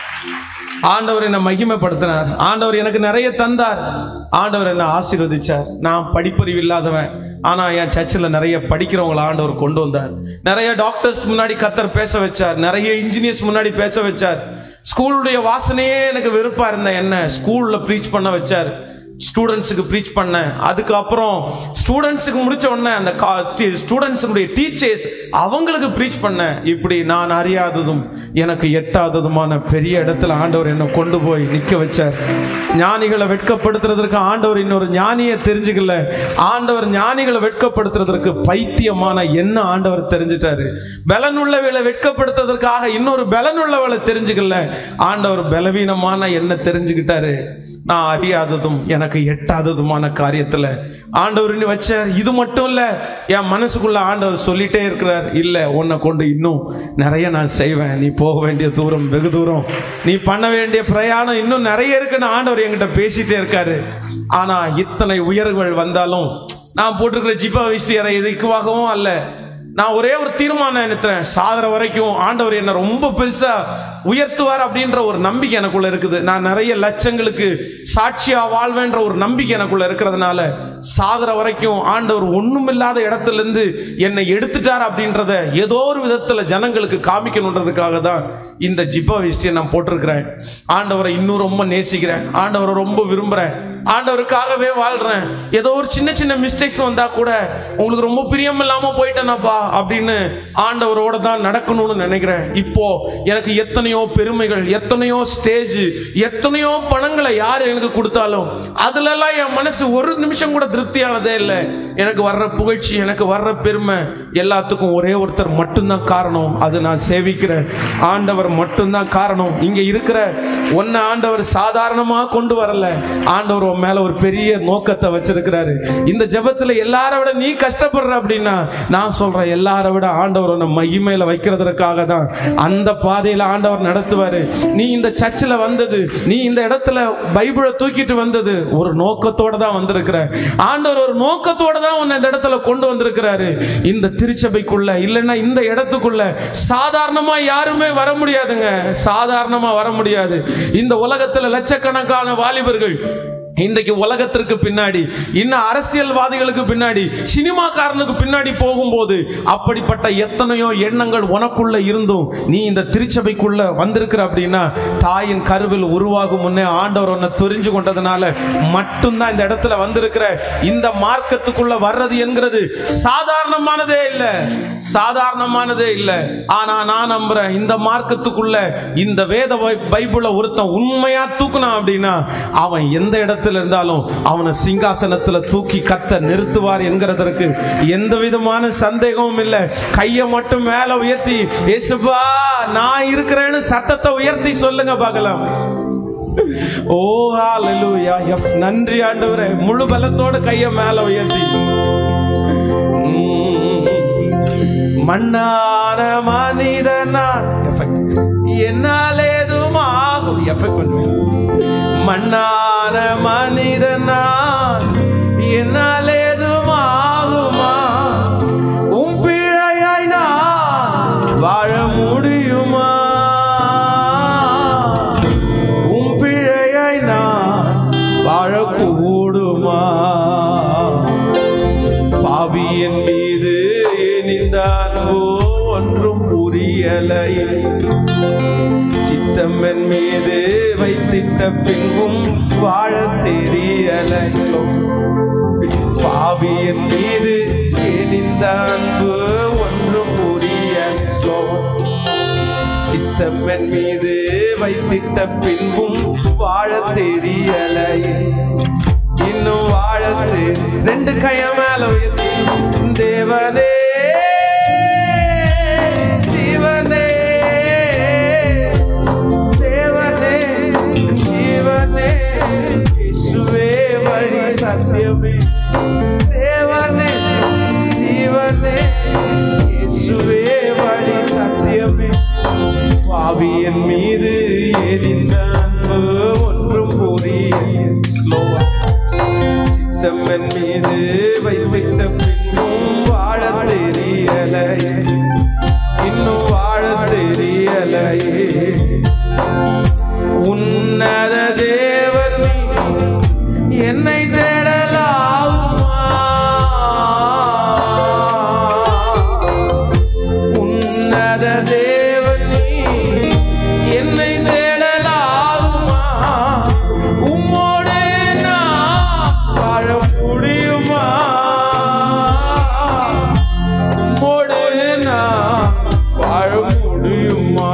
ஆண்டவர் என்னை மகிமைப்படுத்தினார் ஆண்டவர் எனக்கு நிறைய தந்தார் ஆண்டவர் என்னை ஆசீர்வதிச்சார் நான் படிப்பறிவு இல்லாதவன் ஆனா என் சர்ச்சில் நிறைய படிக்கிறவங்கள ஆண்டவர் கொண்டு வந்தார் நிறைய டாக்டர்ஸ் முன்னாடி கத்தர் பேச வச்சார் நிறைய இன்ஜினியர்ஸ் முன்னாடி பேச வச்சார் ஸ்கூலுடைய வாசனையே எனக்கு வெறுப்பா இருந்த என்ன ஸ்கூல்ல ப்ரீச் பண்ண வச்சார் ஸ்டூடெண்ட்ஸுக்கு ப்ரீச் பண்ணேன் அதுக்கப்புறம் ஸ்டூடெண்ட்ஸுக்கு முடிச்ச உடனே அந்த ஸ்டூடெண்ட்ஸுடைய டீச்சர்ஸ் அவங்களுக்கு ப்ரீச் பண்ணேன் இப்படி நான் அறியாததும் எனக்கு எட்டாததுமான பெரிய இடத்துல ஆண்டவர் என்னை கொண்டு போய் நிற்க வச்சார் ஞானிகளை வெட்கப்படுத்துறதற்கு ஆண்டவர் இன்னொரு ஞானியை தெரிஞ்சுக்கல ஆண்டவர் ஞானிகளை வெட்கப்படுத்துறதற்கு பைத்தியமான என்ன ஆண்டவர் தெரிஞ்சிட்டாரு பலனுள்ளவளை வெட்கப்படுத்துறதற்காக இன்னொரு பலனுள்ளவளை தெரிஞ்சுக்கல ஆண்டவர் பலவீனமான என்ன தெரிஞ்சுக்கிட்டாரு நான் அறியாததும் எனக்கு எட்டாததுமான காரியத்துல ஆண்டவர் இன்னும் வச்சார் இது மட்டும் இல்ல என் மனசுக்குள்ள ஆண்டவர் சொல்லிட்டே இருக்கிறார் இல்ல உன்னை கொண்டு இன்னும் நிறைய நான் செய்வேன் நீ போக வேண்டிய தூரம் வெகு தூரம் நீ பண்ண வேண்டிய பிரயாணம் இன்னும் நிறைய இருக்குன்னு ஆண்டவர் என்கிட்ட பேசிட்டே இருக்காரு ஆனா இத்தனை உயர்வுகள் வந்தாலும் நான் போட்டிருக்கிற ஜிப்பா விஷயம் இதுக்குவாகவும் அல்ல நான் ஒரே ஒரு தீர்மானம் நினைத்தேன் சாகிற வரைக்கும் ஆண்டவர் என்ன ரொம்ப பெருசா உயர்த்துவார் அப்படின்ற ஒரு நம்பிக்கை எனக்குள்ள இருக்குது நான் நிறைய லட்சங்களுக்கு சாட்சியா வாழ்வேன்ற ஒரு நம்பிக்கை எனக்குள்ள இருக்கிறதுனால சாகிற வரைக்கும் ஆண்டவர் ஒண்ணுமில்லாத இடத்துல இருந்து என்னை எடுத்துட்டார் அப்படின்றத ஏதோ ஒரு விதத்துல ஜனங்களுக்கு காமிக்கணுன்றதுக்காக தான் இந்த ஜிப்பா வேஷ்டியை நான் போட்டிருக்கிறேன் ஆண்டவரை இன்னும் ரொம்ப நேசிக்கிறேன் ஆண்டவரை ரொம்ப விரும்புறேன் ஆண்டவருக்காகவே வாழ்றேன் ஏதோ ஒரு சின்ன சின்ன மிஸ்டேக்ஸ் வந்தா கூட உங்களுக்கு ரொம்ப பிரியம் இல்லாம போயிட்டேனப்பா அப்படின்னு ஆண்டவரோட தான் நடக்கணும்னு நினைக்கிறேன் இப்போ எனக்கு எத்தனையோ பெருமைகள் எத்தனையோ ஸ்டேஜ் எத்தனையோ பணங்களை யார் எனக்கு கொடுத்தாலும் அதுல எல்லாம் என் மனசு ஒரு நிமிஷம் கூட திருப்தியானதே இல்லை எனக்கு வர்ற புகழ்ச்சி எனக்கு வர்ற பெருமை எல்லாத்துக்கும் ஒரே ஒருத்தர் மட்டும்தான் காரணம் அது நான் சேவிக்கிறேன் ஆண்டவர் மட்டும்தான் காரணம் இங்க இருக்கிற ஒன்ன ஆண்டவர் சாதாரணமா கொண்டு வரல ஆண்டவர் உன் மேல ஒரு பெரிய நோக்கத்தை வச்சிருக்கிறாரு இந்த ஜெபத்துல எல்லாரை விட நீ கஷ்டப்படுற அப்படின்னா நான் சொல்றேன் எல்லாரை விட ஆண்டவர் உன்னை மகிமையில வைக்கிறதுக்காக தான் அந்த பாதையில ஆண்டவர் நடத்துவாரு நீ இந்த சர்ச்சில் வந்தது நீ இந்த இடத்துல பைபிளை தூக்கிட்டு வந்தது ஒரு நோக்கத்தோட தான் வந்திருக்கிற ஆண்டவர் ஒரு நோக்கத்தோட தான் உன்னை இந்த இடத்துல கொண்டு வந்திருக்கிறாரு இந்த திருச்சபைக்குள்ள இல்லைன்னா இந்த இடத்துக்குள்ள சாதாரணமா யாருமே வர முடியாதுங்க சாதாரணமா வர முடியாது இந்த உலகத்துல லட்சக்கணக்கான வாலிபர்கள் இன்றைக்கு உலகத்திற்கு பின்னாடி இன்னும் அரசியல்வாதிகளுக்கு பின்னாடி சினிமாக்காரனுக்கு பின்னாடி போகும்போது அப்படிப்பட்ட எத்தனையோ எண்ணங்கள் உனக்குள்ள இருந்தும் நீ இந்த திருச்சபைக்குள்ள வந்திருக்கிற அப்படின்னா தாயின் கருவில் உருவாகும் முன்னே ஆண்டவர் உன்னை தெரிஞ்சு கொண்டதுனால மட்டும்தான் இந்த இடத்துல வந்திருக்கிற இந்த மார்க்கத்துக்குள்ள வர்றது என்கிறது சாதாரணமானதே இல்லை சாதாரணமானதே இல்லை ஆனா நான் நம்புறேன் இந்த மார்க்கத்துக்குள்ள இந்த வேத பை- பைபிளை ஒருத்தன் உண்மையா தூக்குனான் அப்படின்னா அவன் எந்த இடத்துல இருந்தாலும் அவனை சிங்காசனத்துல தூக்கி கத்த நிறுத்துவார் என்கிறதற்கு எந்த விதமான சந்தேகமும் இல்லை கையை மட்டும் மேல உயர்த்தி இயேசுப்பா நான் இருக்கிறேன்னு சத்தத்தை உயர்த்தி சொல்லுங்க பார்க்கலாம் ஓ ஹalleluya எஃப் நன்றி ஆண்டவரே முழு பலத்தோட கையை மேல உயர்த்தி மண்ணான மனிதனான் எஃபெக்ட் என்னால் ஏதும் ஆகும் எஃபெக்ட் பண்ணுவேன் மண்ணான மனிதனான் என்னால் ஏதும் ஆகுமா உன் பிழையாய் நான் வாழ முடியுமா உன் பிழையாய் நான் வாழக்கூடுமா பாவியன் மீது இந்த அன்போ ஒன்றும் புரியலையே சித்தம்மன் மீது வைத்திட்ட பின்பும் வாழ தெரியலை பாவியன் மீது ஏன் இந்த அன்பு ஒன்றும் புரியல் சித்தம்மன் மீது வைத்திட்ட பின்பும் வாழ தெரியலை இன்னும் வாழத்து ரெண்டு கைய மேல உயர்த்தி தேவனே ஜீவனே தேவனே ஜீவனே இயேசுவே வழி சத்தியமே தேவனே ஜீவனே இயேசுவே வழி சத்தியமே பாவியன் மீது எரிந்த அன்பு ஒன்றும் புரிய ஸ்லோவா சித்தம்மன் மீது வைத்திட்ட பின்னும் வாழ தெரியலையே இன்னும் வாழ தெரியலையே உன்னத தேவன் நீ என்னை தேடலாமா உன்னத தேவன் நீ என்னை தேடலாகுமா உம்மோடு நான் வாழ முடியுமா உம்மோடு நான் வாழ முடியுமா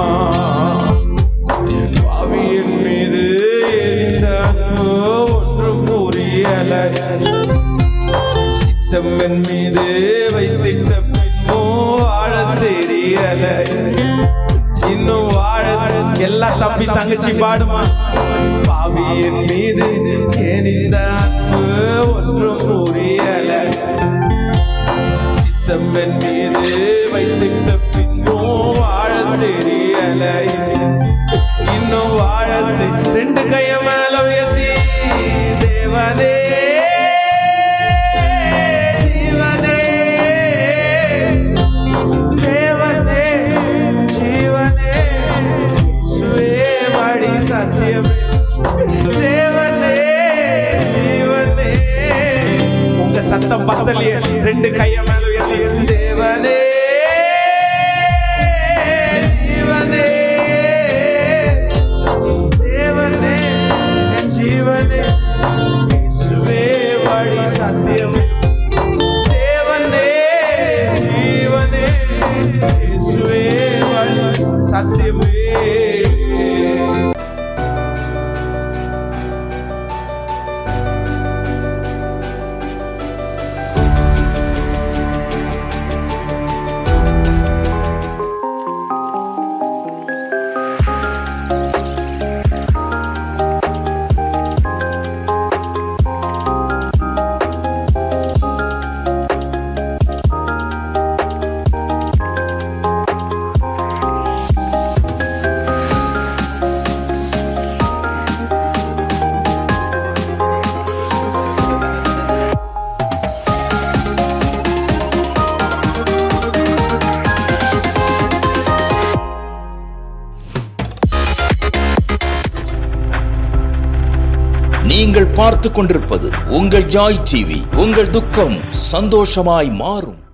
பாவியின் மீது எரிந்த அன்பு ஒன்றும் புரியலை சித்தம்மன் மீது வைத்திட்ட பின்னோ வாழ தெரியல இன்னும் வாழ எல்லா தம்பி தங்கச்சி பாடுமா பாவியின் மீது ஏன் இந்த அன்பு ஒன்றும் புரியல சித்தம்மன் மீது வைத்திட்ட பின்னோ வாழ தெரியல இன்னும் வாழ தெ- ரெண்டு கைய மேல உயர்த்தி தேவனே ஜீவனே தேவனே ஜீவனே இயேசுவே வழி சத்தியமே தேவனே ஜீவனே உங்க சத்தம் பத்தலையே ரெண்டு கைய மேல உயர்த்தி தேவனே ஜீவனே தேவனே என் ஜீவனே இயேசுவே வழி சத்தியமே தேவனே ஜீவனே இயேசுவே வழி சத்தியமே நீங்கள் பார்த்து கொண்டிருப்பது உங்கள் ஜாய் டிவி உங்கள் துக்கம் சந்தோஷமாய் மாறும்